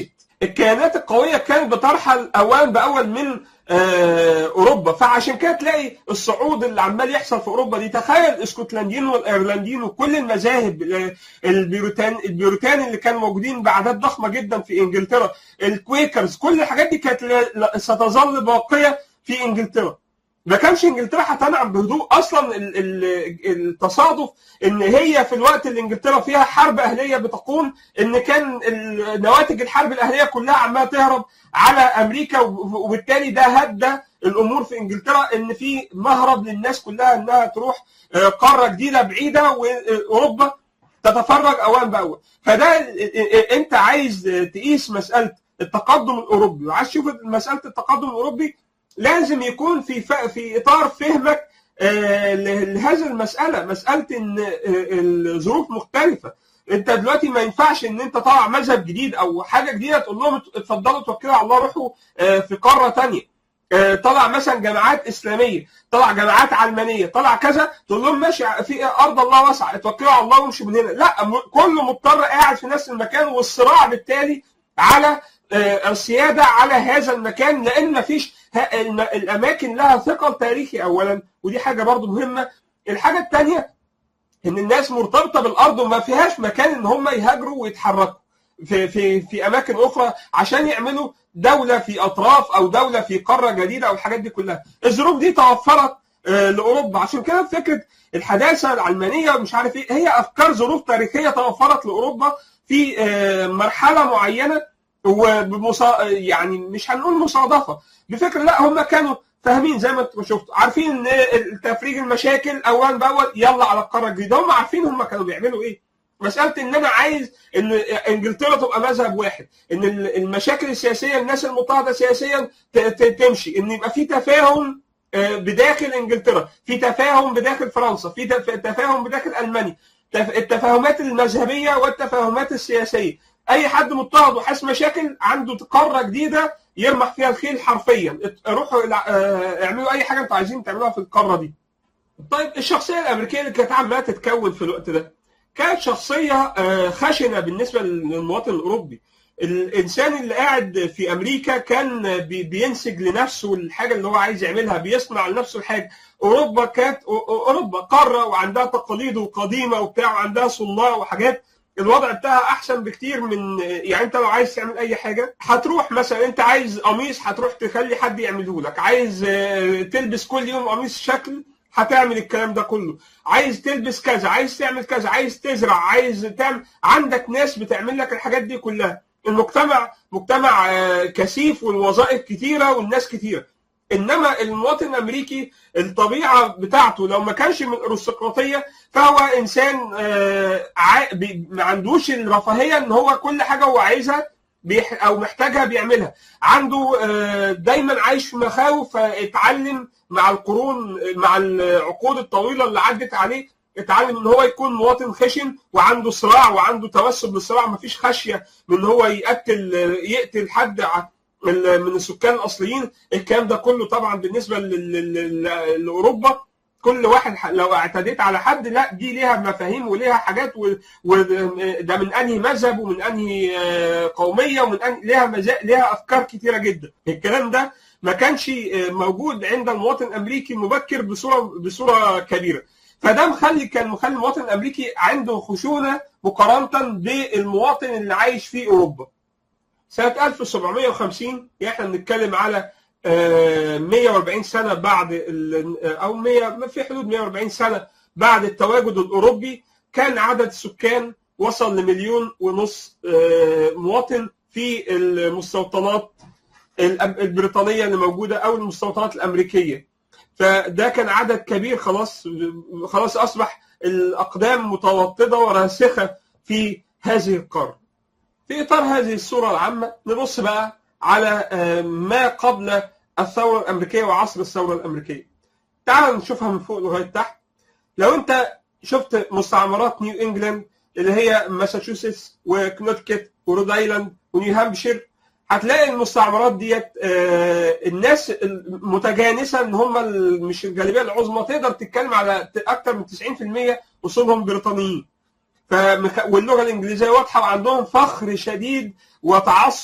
الكيانات القويه كانت بترحل اوان باول من آه، اوروبا فعشان كده تلاقي الصعود اللي عمال يحصل في اوروبا دي تخيل الاسكتلنديين والايرلنديين وكل المذاهب ال- البيروتان البيروتان اللي كانوا موجودين باعداد ضخمه جدا في انجلترا الكويكرز كل الحاجات دي كانت لا- لا- ستظل باقيه في انجلترا ما كانش انجلترا هتنعم بهدوء اصلا ال- ال- التصادف ان هي في الوقت اللي انجلترا فيها حرب اهليه بتقوم ان كان ال- نواتج الحرب الاهليه كلها عماله تهرب على امريكا وب- وبالتالي ده هدى الامور في انجلترا ان في مهرب للناس كلها انها تروح آه، قاره جديده بعيده واوروبا تتفرج اوان باول فده ال- ال- ال- انت عايز تقيس مساله التقدم الاوروبي وعايز تشوف مساله التقدم الاوروبي لازم يكون في ف- في اطار فهمك آه، ل- لهذه المساله مساله ان آه، الظروف مختلفه انت دلوقتي ما ينفعش ان انت طالع مذهب جديد او حاجه جديده تقول لهم اتفضلوا توكلوا على الله روحوا آه، في قاره تانية آه، طلع مثلا جامعات اسلاميه طلع جامعات علمانيه طلع كذا تقول لهم ماشي في ارض الله واسعه اتوكلوا على الله وامشوا من هنا لا م- كله مضطر قاعد في نفس المكان والصراع بالتالي على آه، السياده على هذا المكان لان مفيش ه- الم- الاماكن لها ثقل تاريخي اولا ودي حاجه برضو مهمه الحاجه الثانيه ان الناس مرتبطه بالارض وما فيهاش مكان ان هم يهاجروا ويتحركوا في في في اماكن اخرى عشان يعملوا دوله في اطراف او دوله في قاره جديده او الحاجات دي كلها الظروف دي توفرت آه، لاوروبا عشان كده فكره الحداثه العلمانيه ومش عارف ايه هي افكار ظروف تاريخيه توفرت لاوروبا في آه، مرحله معينه وبمصا يعني مش هنقول مصادفه بفكره لا هم كانوا فاهمين زي ما انتم شفتوا عارفين ان تفريج المشاكل اول باول يلا على القاره الجديده هم عارفين هم كانوا بيعملوا ايه مساله ان انا عايز ان انجلترا تبقى مذهب واحد ان المشاكل السياسيه الناس المضطهده سياسيا ت- ت- تمشي ان يبقى في تفاهم آه، بداخل انجلترا في تفاهم بداخل فرنسا في تف- تفاهم بداخل المانيا تف- التفاهمات المذهبيه والتفاهمات السياسيه اي حد مضطهد وحاس مشاكل عنده قاره جديده يرمح فيها الخيل حرفيا ات- روحوا الع- آه، اعملوا اي حاجه انتوا عايزين تعملوها في القاره دي طيب الشخصيه الامريكيه اللي كانت عماله تتكون في الوقت ده كانت شخصيه آه، خشنه بالنسبه للمواطن الاوروبي الانسان اللي قاعد في امريكا كان بي- بينسج لنفسه الحاجه اللي هو عايز يعملها بيصنع لنفسه الحاجه اوروبا كانت أو- أو- اوروبا قاره وعندها تقاليد وقديمه وبتاع وعندها صناع وحاجات الوضع بتاعها احسن بكتير من يعني انت لو عايز تعمل اي حاجه هتروح مثلا انت عايز قميص هتروح تخلي حد يعمله لك عايز آه، تلبس كل يوم قميص شكل هتعمل الكلام ده كله عايز تلبس كذا عايز تعمل كذا عايز تزرع عايز تعمل عندك ناس بتعمل لك الحاجات دي كلها المجتمع مجتمع آه، كثيف والوظائف كتيره والناس كتيره انما المواطن الامريكي الطبيعه بتاعته لو ما كانش من الارستقراطيه فهو انسان آه، عا- بي- ما عندوش الرفاهيه ان هو كل حاجه هو عايزها بيح او محتاجها بيعملها عنده آه، دايما عايش في مخاوف فاتعلم مع القرون مع العقود الطويله اللي عدت عليه اتعلم ان هو يكون مواطن خشن وعنده صراع وعنده توسب للصراع مفيش خشيه من ان هو يقتل يقتل حد ع- من من السكان الاصليين الكلام ده كله طبعا بالنسبه لل- لل- لل- لاوروبا كل واحد ح- لو اعتديت على حد لا دي ليها مفاهيم وليها حاجات و- وده من انهي مذهب ومن انهي آه، قوميه ومن أنهي ليها مزا... ليها افكار كتيره جدا الكلام ده ما كانش آه، موجود عند المواطن الامريكي مبكر بصوره بصوره كبيره فده مخلي كان مخلي المواطن الامريكي عنده خشونه مقارنه بالمواطن اللي عايش في اوروبا سنه 1750 يعني احنا بنتكلم على آه، 140 سنه بعد ال- او 100 في حدود 140 سنه بعد التواجد الاوروبي كان عدد السكان وصل لمليون ونص آه، مواطن في المستوطنات الأم- البريطانيه اللي موجوده او المستوطنات الامريكيه فده كان عدد كبير خلاص خلاص اصبح الاقدام متوطده وراسخه في هذه القاره في اطار هذه الصوره العامه نبص بقى على آه، ما قبل الثوره الامريكيه وعصر الثوره الامريكيه تعال نشوفها من فوق لغايه تحت لو انت شفت مستعمرات نيو انجلاند اللي هي ماساتشوستس وكنوتكت ورود ايلاند ونيو هامبشير هتلاقي المستعمرات ديت آه، الناس المتجانسه ان هم ال- مش الجالبيه العظمى تقدر تتكلم على ت- اكثر من 90% اصولهم بريطانيين فمخ- واللغه الانجليزيه واضحه وعندهم فخر شديد وتعصب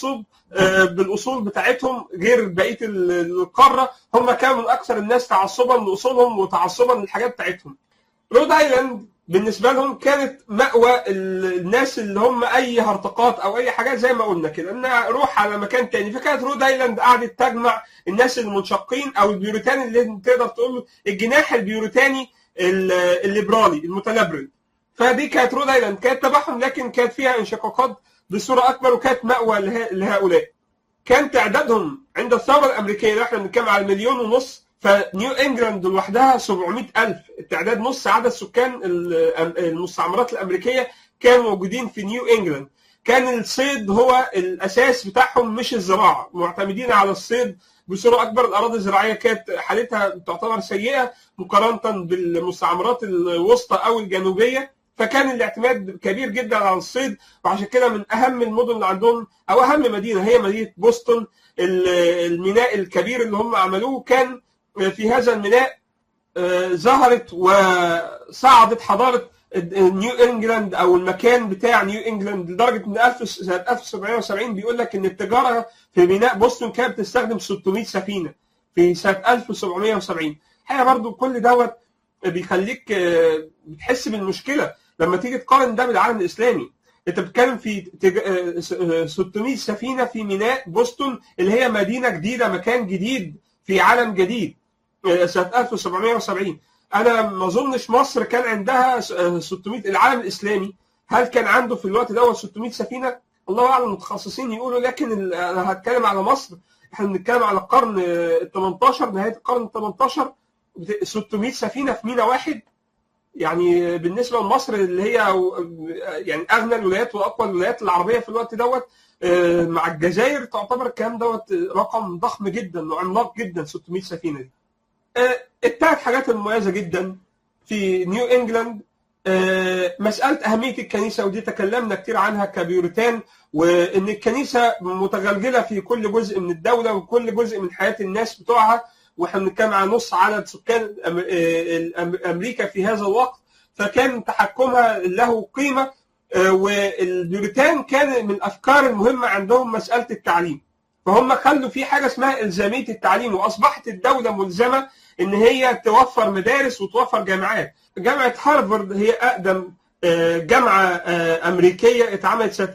آه، بالاصول بتاعتهم غير بقيه ال- القاره هم كانوا من اكثر الناس تعصبا لاصولهم وتعصبا للحاجات بتاعتهم. رود ايلاند بالنسبه لهم كانت مأوى ال- الناس اللي هم اي هرطقات او اي حاجات زي ما قلنا كده انها روح على مكان تاني فكانت رود ايلاند قعدت تجمع الناس المنشقين او البيوريتاني اللي تقدر تقول له الجناح البيوريتاني ال- الليبرالي المتلبرل فدي كانت رود ايلاند كانت تبعهم لكن كانت فيها انشقاقات بصوره اكبر وكانت مأوى له- لهؤلاء كان تعدادهم عند الثوره الامريكيه اللي احنا بنتكلم على مليون ونص فنيو انجلاند لوحدها 700 الف التعداد نص عدد سكان ال- المستعمرات الامريكيه كانوا موجودين في نيو انجلاند كان الصيد هو الاساس بتاعهم مش الزراعه معتمدين على الصيد بصوره اكبر الاراضي الزراعيه كانت حالتها تعتبر سيئه مقارنه بالمستعمرات الوسطى او الجنوبيه فكان الاعتماد كبير جدا على الصيد وعشان كده من اهم المدن اللي عندهم او اهم مدينه هي مدينه بوسطن ال- الميناء الكبير اللي هم عملوه كان في هذا الميناء آه، ظهرت وصعدت حضاره نيو انجلاند او المكان بتاع نيو انجلاند لدرجه ان 1000 سنه 1770 بيقول لك ان التجاره في ميناء بوسطن كانت بتستخدم 600 سفينه في سنه 1770 حاجه برضو كل دوت بيخليك آه، بتحس بالمشكله لما تيجي تقارن ده بالعالم الاسلامي انت بتتكلم في تج... آه، س- آه، 600 سفينه في ميناء بوسطن اللي هي مدينه جديده مكان جديد في عالم جديد آه، سنه 1770 انا ما اظنش مصر كان عندها س- آه، 600 العالم الاسلامي هل كان عنده في الوقت دوت 600 سفينه؟ الله اعلم المتخصصين يقولوا لكن ال- انا هتكلم على مصر احنا بنتكلم على القرن ال 18 نهايه القرن ال 18 بت- 600 سفينه في ميناء واحد يعني بالنسبه لمصر اللي هي يعني اغنى الولايات واقوى الولايات العربيه في الوقت دوت آه، مع الجزائر تعتبر الكلام دوت رقم ضخم جدا وعملاق جدا 600 سفينه دي. آه، الثلاث حاجات المميزه جدا في نيو انجلاند آه، مساله اهميه الكنيسه ودي تكلمنا كتير عنها كبيوريتان وان الكنيسه متغلغله في كل جزء من الدوله وكل جزء من حياه الناس بتوعها واحنا بنتكلم عن نص عدد سكان أم- آه، الأم- امريكا في هذا الوقت فكان تحكمها له قيمه آه، والبريتان كان من الافكار المهمه عندهم مساله التعليم فهم خلوا في حاجه اسمها الزاميه التعليم واصبحت الدوله ملزمه ان هي توفر مدارس وتوفر جامعات جامعه هارفارد هي اقدم آه، جامعه آه، امريكيه اتعملت سنه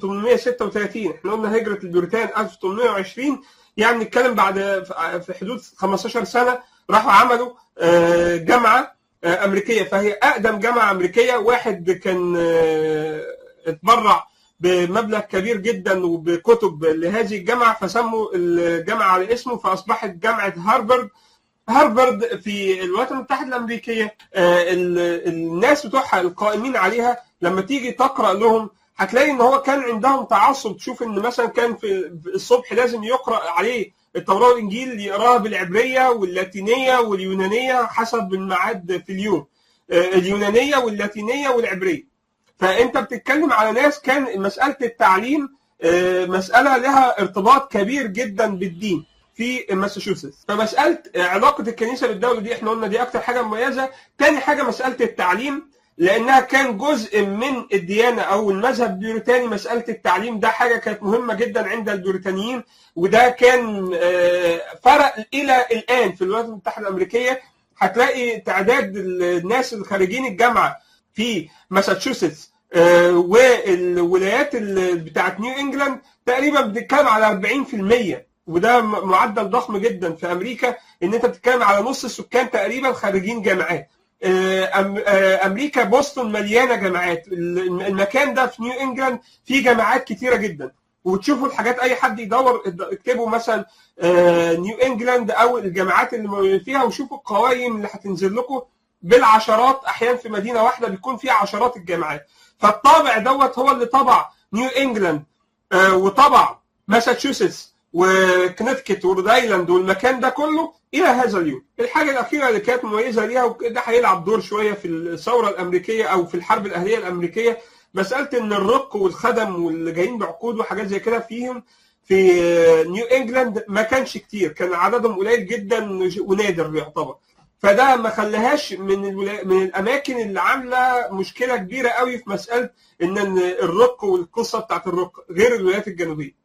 1836 احنا قلنا هجره البريتان 1820 يعني نتكلم بعد في حدود 15 سنه راحوا عملوا آه، جامعه آه، امريكيه فهي اقدم جامعه امريكيه واحد كان آه، اتبرع بمبلغ كبير جدا وبكتب لهذه الجامعه فسموا الجامعه على اسمه فاصبحت جامعه هارفارد هارفارد في الولايات المتحده الامريكيه آه، ال- الناس بتوعها القائمين عليها لما تيجي تقرا لهم هتلاقي ان هو كان عندهم تعصب تشوف ان مثلا كان في في الصبح لازم يقرا عليه التوراه والانجيل يقراها بالعبريه واللاتينيه واليونانيه حسب الميعاد في اليوم آه، اليونانيه واللاتينيه والعبريه فانت بتتكلم على ناس كان مساله التعليم آه، مساله لها ارتباط كبير جدا بالدين في ماساتشوستس فمساله علاقه الكنيسه بالدوله دي احنا قلنا دي اكتر حاجه مميزه تاني حاجه مساله التعليم لانها كان جزء من الديانه او المذهب البريطاني مساله التعليم ده حاجه كانت مهمه جدا عند البريطانيين وده كان آه، فرق الى الان في الولايات المتحده الامريكيه هتلاقي تعداد الناس الخارجين الجامعه في ماساتشوستس آه، والولايات ال- بتاعت نيو انجلاند تقريبا بتتكلم على 40% وده م- معدل ضخم جدا في امريكا ان انت بتتكلم على نص السكان تقريبا خارجين جامعات آه، أم- آه، امريكا بوسطن مليانه جامعات ال- المكان ده في نيو انجلاند فيه جامعات كتيره جدا وتشوفوا الحاجات اي حد يدور اكتبوا مثلا آه، نيو انجلاند او الجامعات اللي موجودة فيها وشوفوا القوائم اللي هتنزل لكم بالعشرات احيانا في مدينه واحده بيكون فيها عشرات الجامعات فالطابع دوت هو اللي طبع نيو انجلاند آه، وطبع ماساتشوستس وكنتيكت ورود ايلاند والمكان ده كله الى هذا اليوم. الحاجه الاخيره اللي كانت مميزه ليها وده هيلعب دور شويه في الثوره الامريكيه او في الحرب الاهليه الامريكيه مساله ان الرق والخدم واللي جايين بعقود وحاجات زي كده فيهم في نيو انجلاند ما كانش كتير كان عددهم قليل جدا ونادر يعتبر فده ما خلاهاش من الولا... من الاماكن اللي عامله مشكله كبيره قوي في مساله ان الرق والقصه بتاعت الرق غير الولايات الجنوبيه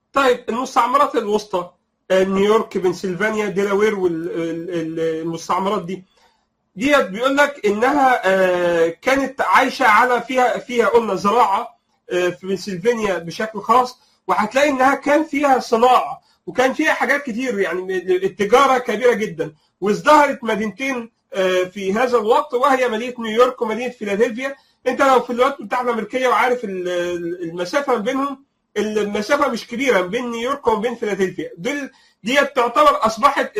طيب المستعمرات الوسطى نيويورك بنسلفانيا ديلاوير والمستعمرات دي ديت بيقول لك انها كانت عايشه على فيها فيها قلنا زراعه في بنسلفانيا بشكل خاص وهتلاقي انها كان فيها صناعه وكان فيها حاجات كتير يعني التجاره كبيره جدا وازدهرت مدينتين في هذا الوقت وهي مدينه نيويورك ومدينه فيلادلفيا انت لو في الولايات المتحده الامريكيه وعارف المسافه ما بينهم المسافه مش كبيره بين نيويورك وبين فيلادلفيا دول ديت تعتبر اصبحت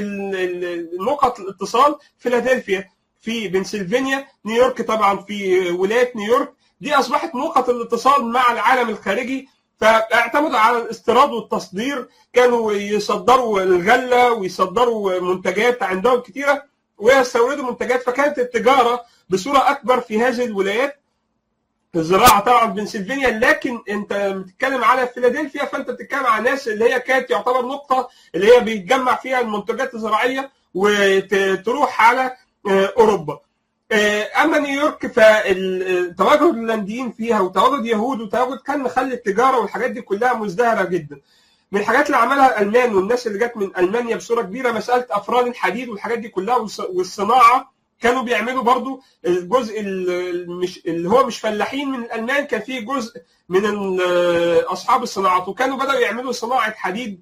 نقط الاتصال فيلادلفيا في بنسلفانيا نيويورك طبعا في ولايه نيويورك دي اصبحت نقط الاتصال مع العالم الخارجي فاعتمدوا على الاستيراد والتصدير كانوا يصدروا الغله ويصدروا منتجات عندهم كتيره ويستوردوا منتجات فكانت التجاره بصوره اكبر في هذه الولايات الزراعه طبعا بنسلفانيا لكن انت بتتكلم على فيلادلفيا فانت بتتكلم على ناس اللي هي كانت يعتبر نقطه اللي هي بيتجمع فيها المنتجات الزراعيه وتروح على اوروبا. اما نيويورك فتواجد الهولنديين فيها وتواجد يهود وتواجد كان مخلي التجاره والحاجات دي كلها مزدهره جدا. من الحاجات اللي عملها الالمان والناس اللي جت من المانيا بصوره كبيره مساله افران الحديد والحاجات دي كلها والصناعه كانوا بيعملوا برضو الجزء مش اللي هو مش فلاحين من الالمان كان فيه جزء من اصحاب الصناعات وكانوا بداوا يعملوا صناعه حديد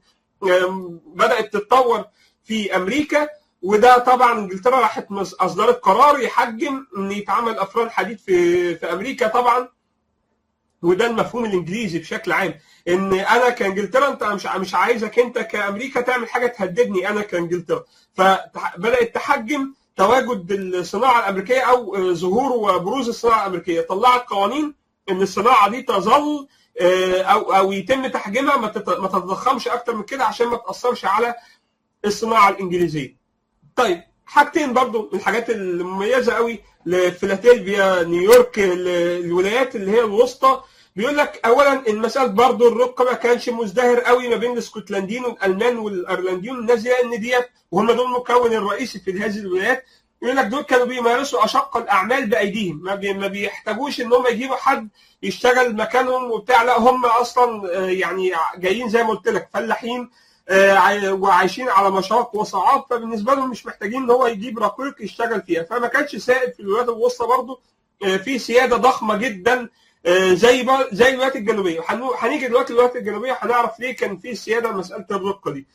بدات تتطور في امريكا وده طبعا انجلترا راحت اصدرت قرار يحجم ان يتعمل افران حديد في في امريكا طبعا وده المفهوم الانجليزي بشكل عام ان انا كانجلترا انت مش مش عايزك انت كامريكا تعمل حاجه تهددني انا كانجلترا فبدات تحجم تواجد الصناعه الامريكيه او ظهور وبروز الصناعه الامريكيه طلعت قوانين ان الصناعه دي تظل او او يتم تحجيمها ما تتضخمش اكتر من كده عشان ما تاثرش على الصناعه الانجليزيه. طيب حاجتين برضو من الحاجات المميزه قوي لفيلادلفيا نيويورك الولايات اللي هي الوسطى بيقول لك اولا المساله برضو الرق ما كانش مزدهر قوي ما بين الاسكتلنديين والالمان والايرلنديين والناس دي لان ديت وهم دول المكون الرئيسي في هذه الولايات يقول لك دول كانوا بيمارسوا اشق الاعمال بايديهم ما, بي ما بيحتاجوش ان هم يجيبوا حد يشتغل مكانهم وبتاع لا هم اصلا يعني جايين زي ما قلت لك فلاحين وعايشين على مشاق وصعاب فبالنسبه لهم مش محتاجين ان هو يجيب رقيق يشتغل فيها فما كانش سائد في الولايات الوسطى برضه في سياده ضخمه جدا زي زي الولايات الجنوبيه هنيجي دلوقتي الولايات الجنوبيه هنعرف ليه كان في سياده مساله الرقه دي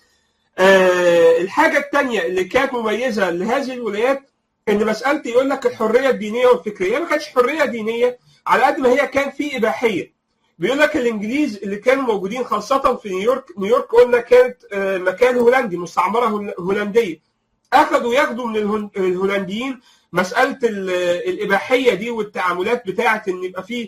الحاجه الثانيه اللي كانت مميزه لهذه الولايات ان مساله يقول لك الحريه الدينيه والفكريه ما كانتش حريه دينيه على قد ما هي كان في اباحيه بيقول لك الانجليز اللي كانوا موجودين خاصه في نيويورك نيويورك قلنا كانت مكان هولندي مستعمره هولنديه اخذوا ياخدوا من الهولنديين مساله الاباحيه دي والتعاملات بتاعه ان يبقى في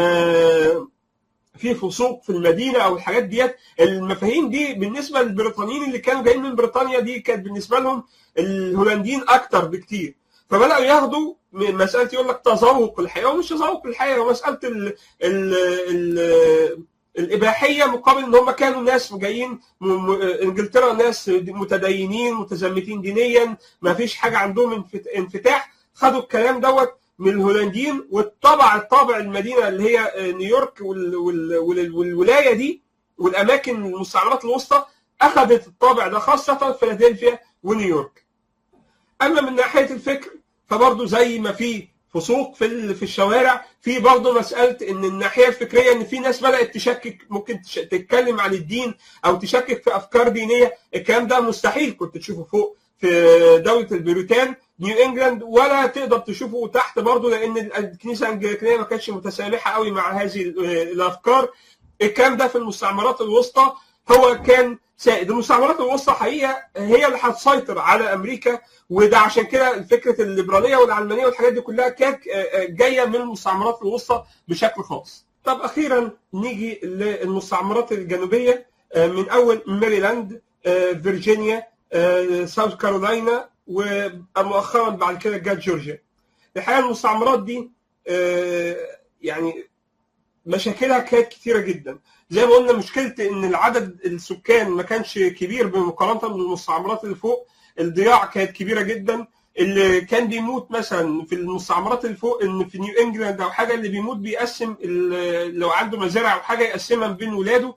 في فسوق في المدينه او الحاجات ديت المفاهيم دي بالنسبه للبريطانيين اللي كانوا جايين من بريطانيا دي كانت بالنسبه لهم الهولنديين اكتر بكتير فبداوا ياخدوا من مساله يقول لك تذوق الحياه ومش تذوق الحياه هو مساله ال ال ال الاباحيه مقابل ان هم كانوا ناس جايين انجلترا ناس متدينين متزمتين دينيا ما فيش حاجه عندهم انفتاح خدوا الكلام دوت من الهولنديين واتطبع الطابع المدينه اللي هي نيويورك والولايه دي والاماكن المستعمرات الوسطى اخذت الطابع ده خاصه فيلادلفيا ونيويورك. اما من ناحيه الفكر فبرضه زي ما في فسوق في في الشوارع في برضه مساله ان الناحيه الفكريه ان في ناس بدات تشكك ممكن تتكلم عن الدين او تشكك في افكار دينيه الكلام ده مستحيل كنت تشوفه فوق في دوله البريطان نيو انجلاند ولا تقدر تشوفه تحت برضه لان الكنيسه الانجليكانيه ما كانتش متسامحه قوي مع هذه الافكار الكلام ده في المستعمرات الوسطى هو كان سائد المستعمرات الوسطى حقيقه هي اللي هتسيطر على امريكا وده عشان كده فكره الليبراليه والعلمانيه والحاجات دي كلها كانت جايه من المستعمرات الوسطى بشكل خاص. طب اخيرا نيجي للمستعمرات الجنوبيه من اول ماريلاند فيرجينيا ساوث كارولاينا ومؤخرا بعد كده جت جورجيا. الحقيقه المستعمرات دي يعني مشاكلها كانت كثيره جدا زي ما قلنا مشكله ان العدد السكان ما كانش كبير بمقارنه بالمستعمرات اللي فوق الضياع كانت كبيره جدا اللي كان بيموت مثلا في المستعمرات اللي فوق ان في نيو انجلاند او حاجه اللي بيموت بيقسم لو عنده مزارع او حاجه يقسمها بين ولاده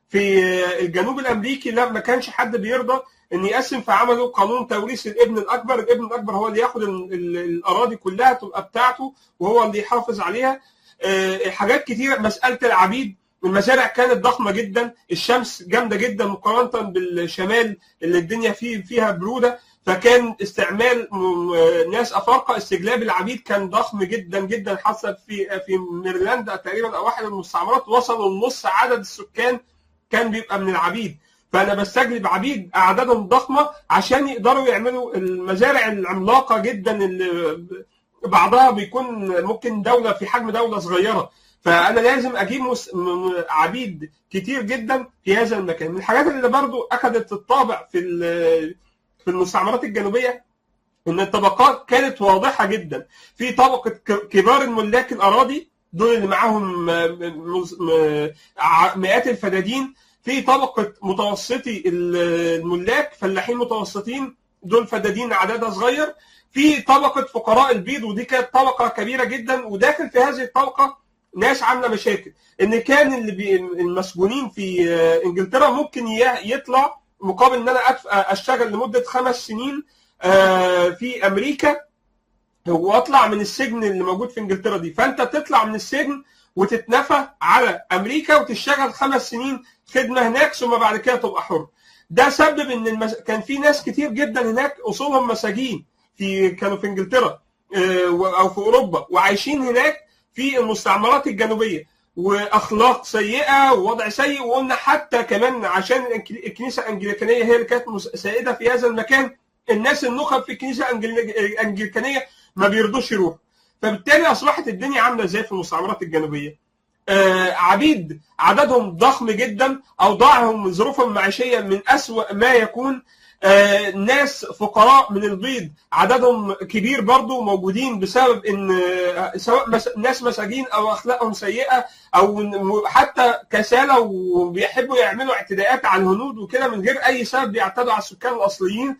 في الجنوب الامريكي لا ما كانش حد بيرضى ان يقسم فعملوا قانون توريث الابن الاكبر، الابن الاكبر هو اللي ياخد ال- ال- الاراضي كلها تبقى بتاعته وهو اللي يحافظ عليها. آه، حاجات كتيره مساله العبيد المزارع كانت ضخمه جدا، الشمس جامده جدا مقارنه بالشمال اللي الدنيا فيه فيها بروده، فكان استعمال م- ناس افارقه استجلاب العبيد كان ضخم جدا جدا حصل في في ميرلاند تقريبا او واحد من المستعمرات وصلوا لنص عدد السكان كان بيبقى من العبيد فانا بستجلب عبيد اعدادهم ضخمه عشان يقدروا يعملوا المزارع العملاقه جدا اللي بعضها بيكون ممكن دوله في حجم دوله صغيره فانا لازم اجيب مس... م- م- عبيد كتير جدا في هذا المكان من الحاجات اللي برضو اخذت الطابع في ال- في المستعمرات الجنوبيه ان الطبقات كانت واضحه جدا في طبقه ك- كبار الملاك الاراضي دول اللي معاهم م- مز- م- ع- مئات الفدادين في طبقه متوسطي ال- الملاك فلاحين متوسطين دول فدادين عددها صغير في طبقه فقراء البيض ودي كانت طبقه كبيره جدا وداخل في هذه الطبقه ناس عامله مشاكل ان كان اللي بي المسجونين في آه، انجلترا ممكن ي- يطلع مقابل ان انا أدف- اشتغل لمده خمس سنين آه، في امريكا واطلع من السجن اللي موجود في انجلترا دي فانت تطلع من السجن وتتنفى على امريكا وتشتغل خمس سنين خدمه هناك ثم بعد كده تبقى حر ده سبب ان المس... كان في ناس كتير جدا هناك اصولهم مساجين في كانوا في انجلترا آه، و- او في اوروبا وعايشين هناك في المستعمرات الجنوبيه واخلاق سيئه ووضع سيء وقلنا حتى كمان عشان الأنك- الكنيسه الانجليكانيه هي اللي كانت مس- سائده في هذا المكان الناس النخب في الكنيسه الأنجل- الانجليكانيه ما بيرضوش يروحوا فبالتالي اصبحت الدنيا عامله ازاي في المستعمرات الجنوبيه آه، عبيد عددهم ضخم جدا اوضاعهم ظروفهم المعيشيه من اسوا ما يكون آه، ناس فقراء من البيض عددهم كبير برضو موجودين بسبب ان آه، سواء مس- ناس مساجين او اخلاقهم سيئه او م- حتى كسالى وبيحبوا يعملوا اعتداءات على الهنود وكده من غير اي سبب بيعتدوا على السكان الاصليين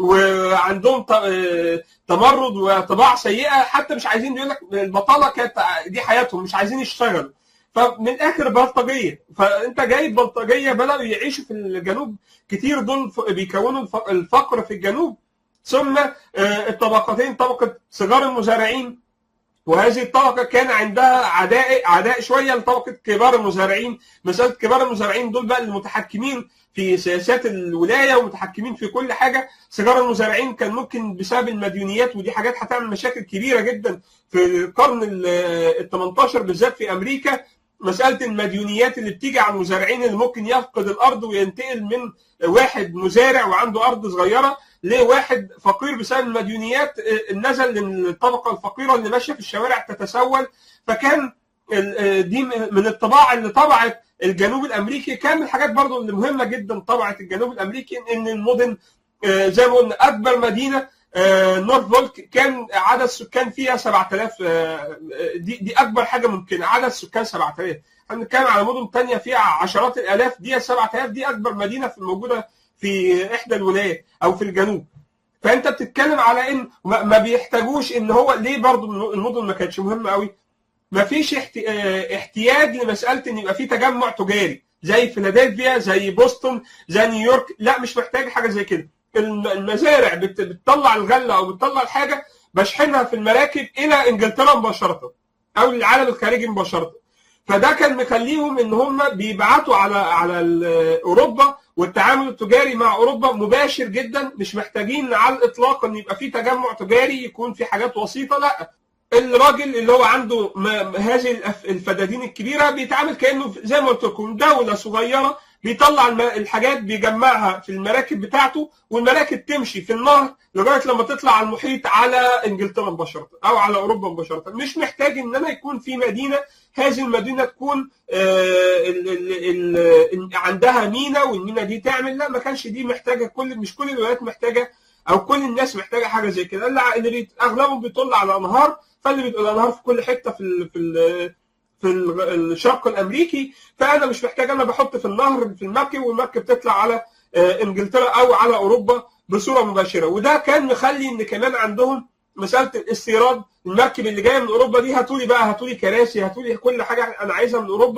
وعندهم ط- آه، تمرد وطباع سيئه حتى مش عايزين يقول لك البطاله كانت دي حياتهم مش عايزين يشتغلوا فمن الاخر بلطجيه فانت جايب بلطجيه بداوا يعيشوا في الجنوب كتير دول ف- بيكونوا الف- الفقر في الجنوب ثم آه، الطبقتين طبقه صغار المزارعين وهذه الطبقه كان عندها عداء عداء شويه لطبقه كبار المزارعين مساله كبار المزارعين دول بقى المتحكمين في سياسات الولايه ومتحكمين في كل حاجه صغار المزارعين كان ممكن بسبب المديونيات ودي حاجات هتعمل مشاكل كبيره جدا في القرن ال 18 بالذات في امريكا مساله المديونيات اللي بتيجي على المزارعين اللي ممكن يفقد الارض وينتقل من واحد مزارع وعنده ارض صغيره لواحد فقير بسبب المديونيات آه، نزل للطبقه الفقيره اللي ماشيه في الشوارع تتسول فكان ال- آه، دي من الطباع اللي طبعت الجنوب الامريكي كان من الحاجات برضو اللي مهمه جدا طبعت الجنوب الامريكي ان المدن آه، زي ما قلنا اكبر مدينه آه، نورث فولك كان عدد السكان فيها 7000 آه، دي دي اكبر حاجه ممكنه عدد السكان 7000 احنا بنتكلم على مدن تانية فيها عشرات الالاف دي 7000 دي اكبر مدينه في موجوده في احدى الولايات او في الجنوب فانت بتتكلم على ان ما ما بيحتاجوش ان هو ليه برضو المدن ما كانتش مهمه قوي ما فيش احت- اه، احتياج لمساله ان يبقى في تجمع تجاري زي فيلادلفيا زي بوسطن زي نيويورك لا مش محتاج حاجه زي كده الم- المزارع بت- بتطلع الغله او بتطلع الحاجه بشحنها في المراكب الى انجلترا مباشره او للعالم الخارجي مباشره فده كان مخليهم ان هم بيبعتوا على على ال- اوروبا والتعامل التجاري مع اوروبا مباشر جدا مش محتاجين على الاطلاق ان يبقى في تجمع تجاري يكون في حاجات وسيطه لا الراجل اللي هو عنده م- هذه الأف- الفدادين الكبيره بيتعامل كانه زي ما قلت لكم دوله صغيره بيطلع الم- الحاجات بيجمعها في المراكب بتاعته والمراكب تمشي في النهر لغايه لما تطلع على المحيط على انجلترا مباشره او على اوروبا مباشره مش محتاج ان انا يكون في مدينه هذه المدينه تكون آه، ال- ال- ال- عندها مينا والمينا دي تعمل لا ما كانش دي محتاجه كل مش كل الولايات محتاجه او كل الناس محتاجه حاجه زي كده اللي اللي بيت- اغلبهم بيطل على انهار فاللي بيطل انهار في كل حته في ال في ال في ال- الشرق الامريكي فانا مش محتاج انا بحط في النهر في المركب والمركب تطلع على آه، انجلترا او على اوروبا بصوره مباشره وده كان مخلي ان كمان عندهم مساله الاستيراد المركب اللي جايه من اوروبا دي هاتولي بقى هاتولي كراسي هاتولي كل حاجه انا عايزها من اوروبا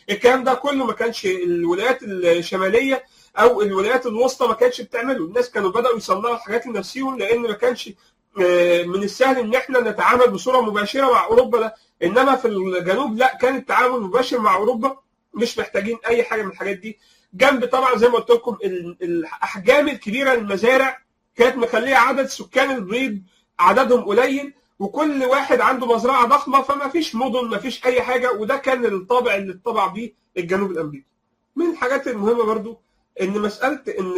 الكلام ده كله ما كانش الولايات الشماليه او الولايات الوسطى ما كانتش بتعمله الناس كانوا بداوا يصنعوا الحاجات لنفسهم لان ما كانش من السهل ان احنا نتعامل بصوره مباشره مع اوروبا ده انما في الجنوب لا كان التعامل مباشر مع اوروبا مش محتاجين اي حاجه من الحاجات دي جنب طبعا زي ما قلت لكم الاحجام الكبيره للمزارع كانت مخليه عدد سكان البيض عددهم قليل وكل واحد عنده مزرعه ضخمه فما فيش مدن ما فيش اي حاجه وده كان الطابع اللي اتطبع بيه الجنوب الامريكي من الحاجات المهمه برضو ان مساله ان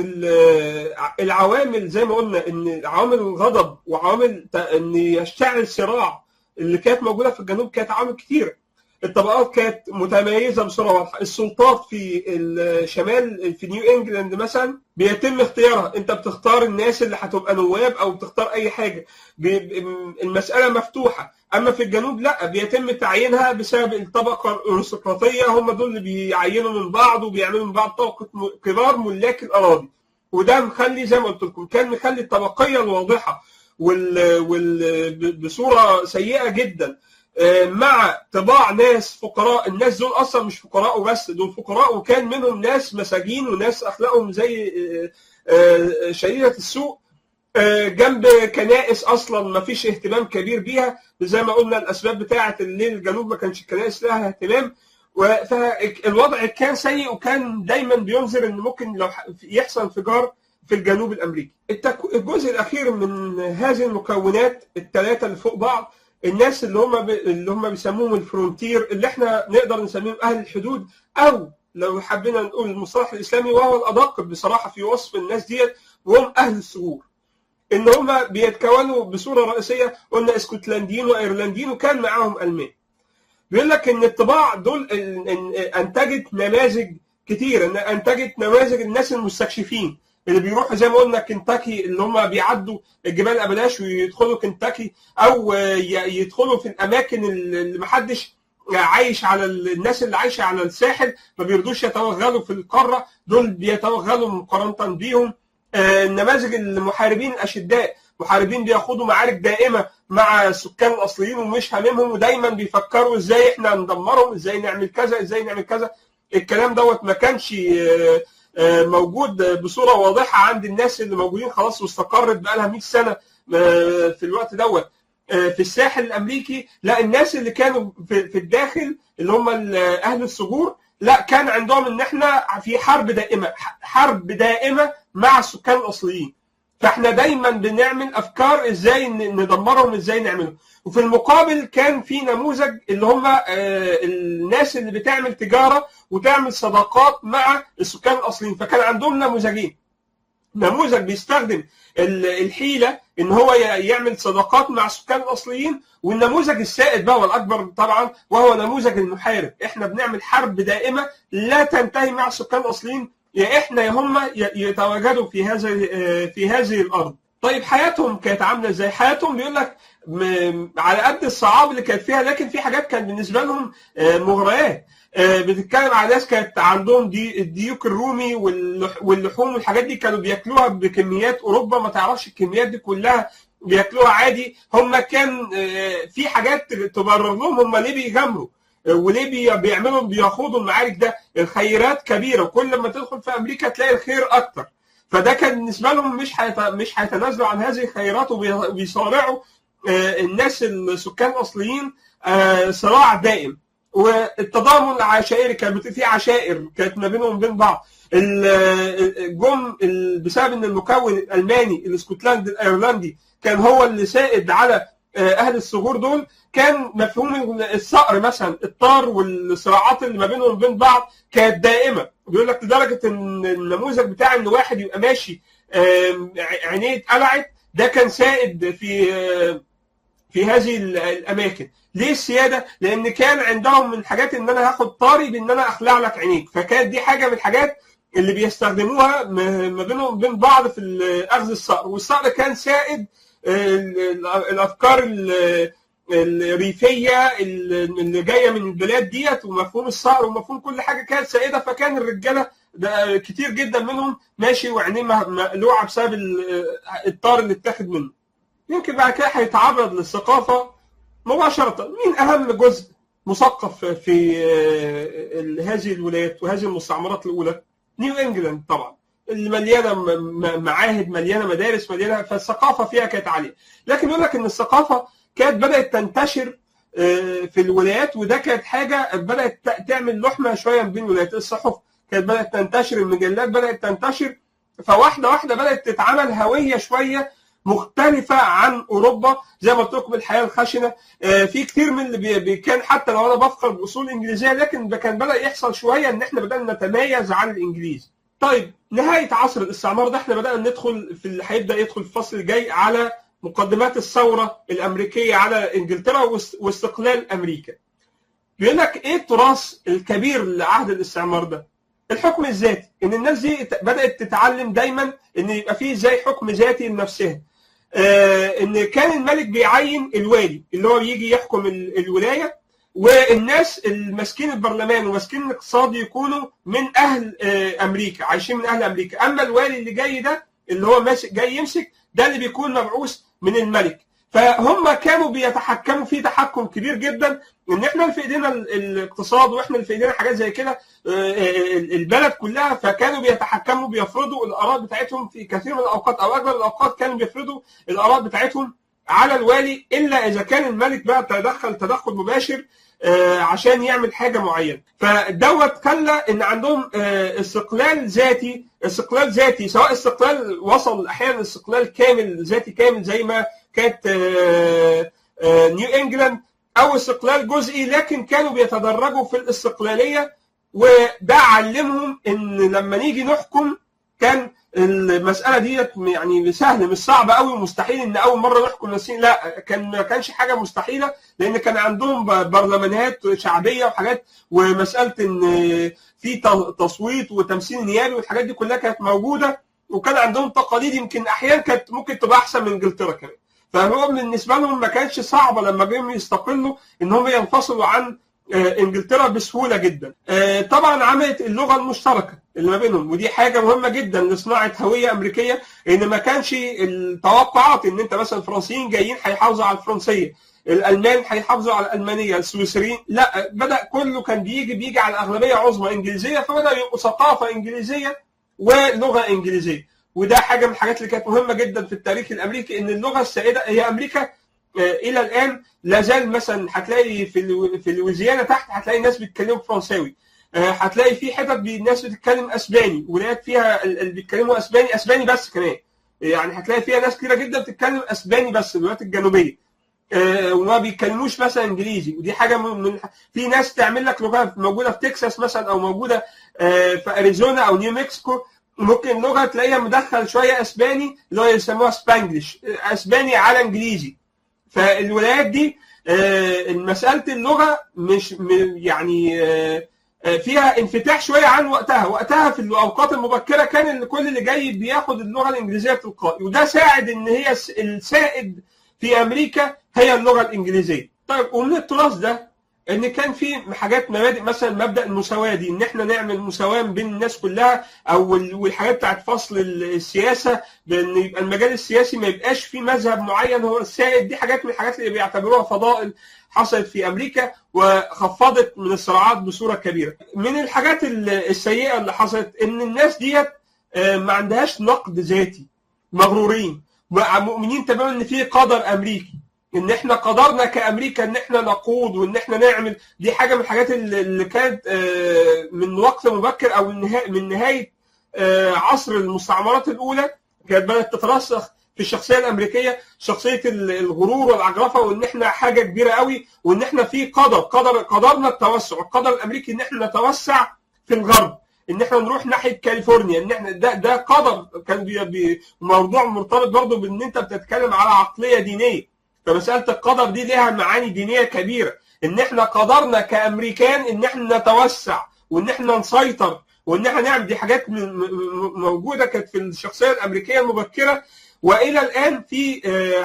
العوامل زي ما قلنا ان عوامل الغضب وعوامل ان يشتعل صراع اللي كانت موجوده في الجنوب كانت عوامل كتيره الطبقات كانت متميزه بصوره واضحه السلطات في الشمال في نيو انجلاند مثلا بيتم اختيارها انت بتختار الناس اللي هتبقى نواب او بتختار اي حاجه المساله مفتوحه اما في الجنوب لا بيتم تعيينها بسبب الطبقه الارستقراطيه هم دول اللي بيعينوا من بعض وبيعملوا من بعض طبقه كبار ملاك الاراضي وده مخلي زي ما قلت لكم كان مخلي الطبقيه الواضحه وال... وال... بصوره سيئه جدا مع طباع ناس فقراء الناس دول اصلا مش فقراء وبس دول فقراء وكان منهم ناس مساجين وناس اخلاقهم زي شديده السوء جنب كنائس اصلا ما فيش اهتمام كبير بيها زي ما قلنا الاسباب بتاعه الليل الجنوب ما كانش الكنائس لها اهتمام فالوضع كان سيء وكان دايما بينذر ان ممكن لو يحصل انفجار في الجنوب الامريكي الجزء الاخير من هذه المكونات الثلاثه اللي فوق بعض الناس اللي هم ب... اللي هم بيسموهم الفرونتير اللي احنا نقدر نسميهم اهل الحدود او لو حبينا نقول المصطلح الاسلامي وهو الادق بصراحه في وصف الناس ديت وهم اهل الثغور ان هم بيتكونوا بصوره رئيسيه قلنا اسكتلنديين وايرلنديين وكان معاهم المان بيقول لك ان الطباع دول انتجت نماذج كتير انتجت نماذج الناس المستكشفين اللي بيروحوا زي ما قلنا كنتاكي اللي هم بيعدوا جبال ابلاش ويدخلوا كنتاكي او يدخلوا في الاماكن اللي محدش عايش على الناس اللي عايشه على الساحل ما بيرضوش يتوغلوا في القاره دول بيتوغلوا مقارنه بيهم نماذج المحاربين الاشداء محاربين بياخدوا معارك دائمه مع السكان الاصليين ومش هاممهم ودايما بيفكروا ازاي احنا ندمرهم ازاي نعمل كذا ازاي نعمل كذا الكلام دوت ما كانش موجود بصوره واضحه عند الناس اللي موجودين خلاص واستقرت بقى لها 100 سنه في الوقت دوت في الساحل الامريكي لا الناس اللي كانوا في الداخل اللي هم اهل الثغور لا كان عندهم ان احنا في حرب دائمه حرب دائمه مع السكان الاصليين فاحنا دايما بنعمل افكار ازاي ندمرهم ازاي نعملهم وفي المقابل كان في نموذج اللي هم الناس اللي بتعمل تجاره وتعمل صداقات مع السكان الاصليين فكان عندهم نموذجين نموذج بيستخدم الحيله ان هو يعمل صداقات مع السكان الاصليين والنموذج السائد بقى والاكبر طبعا وهو نموذج المحارب احنا بنعمل حرب دائمه لا تنتهي مع السكان الاصليين يا احنا يا هم يتواجدوا في هذا في هذه الارض طيب حياتهم كانت عامله ازاي حياتهم بيقول لك على قد الصعاب اللي كانت فيها لكن في حاجات كانت بالنسبه لهم مغريات بتتكلم على ناس كانت عندهم دي الديوك الرومي واللحوم والحاجات دي كانوا بياكلوها بكميات اوروبا ما تعرفش الكميات دي كلها بياكلوها عادي هم كان في حاجات تبرر لهم هم ليه بيجاملوا وليه بيعملوا بياخدوا المعارك ده الخيرات كبيره وكل ما تدخل في امريكا تلاقي الخير اكتر فده كان بالنسبه لهم مش حيت... مش هيتنازلوا عن هذه الخيرات وبيصارعوا الناس السكان الاصليين صراع دائم والتضامن العشائري كان في عشائر كانت ما بينهم وبين بعض جم بسبب ان المكون الالماني الاسكتلندي الايرلندي كان هو اللي سائد على اهل الثغور دول كان مفهوم الصقر مثلا الطار والصراعات اللي ما بينهم وبين بعض كانت دائمه بيقول لك لدرجه ان النموذج بتاع ان واحد يبقى ماشي عينيه اتقلعت ده كان سائد في في هذه الاماكن ليه السياده لان كان عندهم من الحاجات ان انا هاخد طاري بان انا اخلع لك عينيك فكانت دي حاجه من الحاجات اللي بيستخدموها ما بينهم وبين بعض في اخذ الصقر والصقر كان سائد الافكار الريفيه اللي جايه من البلاد ديت ومفهوم الصقر ومفهوم كل حاجه كانت سائده فكان الرجاله ده كتير جدا منهم ماشي وعينيه مقلوعه بسبب الطار اللي اتاخد منه يمكن بعد كده هيتعرض للثقافه مباشره مين اهم جزء مثقف في هذه الولايات وهذه المستعمرات الاولى نيو انجلاند طبعا اللي مليانه معاهد مليانه مدارس مليانه فالثقافه فيها كانت عاليه لكن يقول لك ان الثقافه كانت بدات تنتشر في الولايات وده كانت حاجه بدات تعمل لحمه شويه بين الولايات الصحف كانت بدات تنتشر المجلات بدات تنتشر فواحده واحده بدات تتعمل هويه شويه مختلفة عن أوروبا زي ما قلت لكم الحياة الخشنة في كتير من اللي بي كان حتى لو أنا بفخر بأصول إنجليزية لكن كان بدأ يحصل شوية إن إحنا بدأنا نتميز عن الإنجليز. طيب نهاية عصر الاستعمار ده إحنا بدأنا ندخل في اللي هيبدأ يدخل في الفصل الجاي على مقدمات الثورة الأمريكية على إنجلترا واستقلال أمريكا. بيقول لك إيه التراث الكبير لعهد الاستعمار ده؟ الحكم الذاتي ان الناس دي بدات تتعلم دايما ان يبقى فيه زي حكم ذاتي لنفسها آه ان كان الملك بيعين الوالي اللي هو يجي يحكم الولايه والناس الماسكين البرلمان وماسكين الاقتصاد يكونوا من اهل آه امريكا عايشين من اهل امريكا اما الوالي اللي جاي ده اللي هو ماسك جاي يمسك ده اللي بيكون مبعوث من الملك فهم كانوا بيتحكموا في تحكم كبير جدا ان احنا اللي في ايدينا الاقتصاد واحنا اللي في ايدينا حاجات زي كده البلد كلها فكانوا بيتحكموا بيفرضوا الاراء بتاعتهم في كثير من الاوقات او اغلب الاوقات كانوا بيفرضوا الاراء بتاعتهم على الوالي الا اذا كان الملك بقى تدخل تدخل مباشر عشان يعمل حاجه معينه فدوت خلى ان عندهم استقلال ذاتي استقلال ذاتي سواء استقلال وصل احيانا استقلال كامل ذاتي كامل زي ما كانت نيو انجلاند او استقلال جزئي لكن كانوا بيتدرجوا في الاستقلاليه وده علمهم ان لما نيجي نحكم كان المساله ديت يعني سهل مش صعبه قوي ومستحيل ان اول مره نحكم نفسين لا كان ما كانش حاجه مستحيله لان كان عندهم برلمانات شعبيه وحاجات ومساله ان في تصويت وتمثيل نيابي والحاجات دي كلها كانت موجوده وكان عندهم تقاليد يمكن احيانا كانت ممكن تبقى احسن من انجلترا كمان فهو بالنسبه لهم ما كانش صعبه لما جم يستقلوا ان هم ينفصلوا عن انجلترا بسهوله جدا. طبعا عملت اللغه المشتركه اللي ما بينهم ودي حاجه مهمه جدا لصناعه هويه امريكيه ان ما كانش التوقعات ان انت مثلا الفرنسيين جايين هيحافظوا على الفرنسيه الالمان هيحافظوا على الالمانيه السويسريين لا بدا كله كان بيجي بيجي على اغلبيه عظمى انجليزيه فبدا يبقوا ثقافه انجليزيه ولغه انجليزيه وده حاجه من الحاجات اللي كانت مهمه جدا في التاريخ الامريكي ان اللغه السائده هي امريكا الى الان لا زال مثلا هتلاقي في في لويزيانا تحت هتلاقي ناس بيتكلموا فرنساوي هتلاقي في حتت الناس بتتكلم اسباني ولايات فيها اللي بيتكلموا اسباني اسباني بس كمان يعني هتلاقي فيها ناس كتيره جدا بتتكلم اسباني بس الولايات الجنوبيه وما بيتكلموش مثلا انجليزي ودي حاجه من في ناس تعمل لك لغه موجوده في تكساس مثلا او موجوده في اريزونا او نيو مكسيكو ممكن لغه تلاقيها مدخل شويه اسباني اللي هو يسموها سبانجلش اسباني على انجليزي فالولايات دي مساله اللغه مش يعني فيها انفتاح شويه عن وقتها وقتها في الاوقات المبكره كان كل اللي جاي بياخد اللغه الانجليزيه تلقائي وده ساعد ان هي السائد في امريكا هي اللغه الانجليزيه طيب ومن التراث ده ان كان في حاجات مبادئ مثلا مبدا المساواه دي ان احنا نعمل مساواه بين الناس كلها او والحاجات بتاعت فصل السياسه بان يبقى المجال السياسي ما يبقاش في مذهب معين هو السائد دي حاجات من الحاجات اللي بيعتبروها فضائل حصلت في امريكا وخفضت من الصراعات بصوره كبيره. من الحاجات السيئه اللي حصلت ان الناس ديت ما عندهاش نقد ذاتي مغرورين مؤمنين تماما ان في قدر امريكي ان احنا قدرنا كامريكا ان احنا نقود وان احنا نعمل دي حاجه من الحاجات اللي كانت من وقت مبكر او من نهايه عصر المستعمرات الاولى كانت بدات تترسخ في الشخصيه الامريكيه شخصيه الغرور والعجرفه وان احنا حاجه كبيره قوي وان احنا في قدر قدر قدرنا التوسع القدر الامريكي ان احنا نتوسع في الغرب ان احنا نروح ناحيه كاليفورنيا ان احنا ده ده قدر كان بي بي موضوع مرتبط برضه بان انت بتتكلم على عقليه دينيه فمساله القدر دي ليها معاني دينيه كبيره ان احنا قدرنا كامريكان ان احنا نتوسع وان احنا نسيطر وان احنا نعمل دي حاجات موجوده كانت في الشخصيه الامريكيه المبكره والى الان في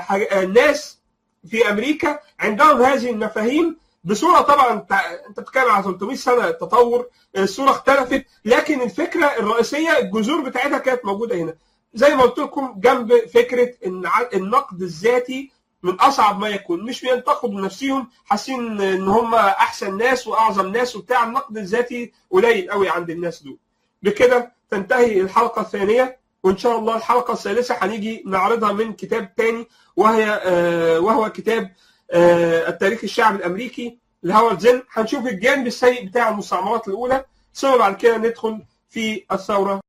ناس في امريكا عندهم هذه المفاهيم بصوره طبعا انت بتتكلم على 300 سنه تطور الصوره اختلفت لكن الفكره الرئيسيه الجذور بتاعتها كانت موجوده هنا زي ما قلت لكم جنب فكره ان النقد الذاتي من اصعب ما يكون مش بينتقدوا نفسهم حاسين ان هم احسن ناس واعظم ناس وبتاع النقد الذاتي قليل قوي عند الناس دول بكده تنتهي الحلقه الثانيه وان شاء الله الحلقه الثالثه هنيجي نعرضها من كتاب تاني وهي آه وهو كتاب آه التاريخ الشعبي الامريكي لهاورد زين هنشوف الجانب السيء بتاع المستعمرات الاولى ثم بعد كده ندخل في الثوره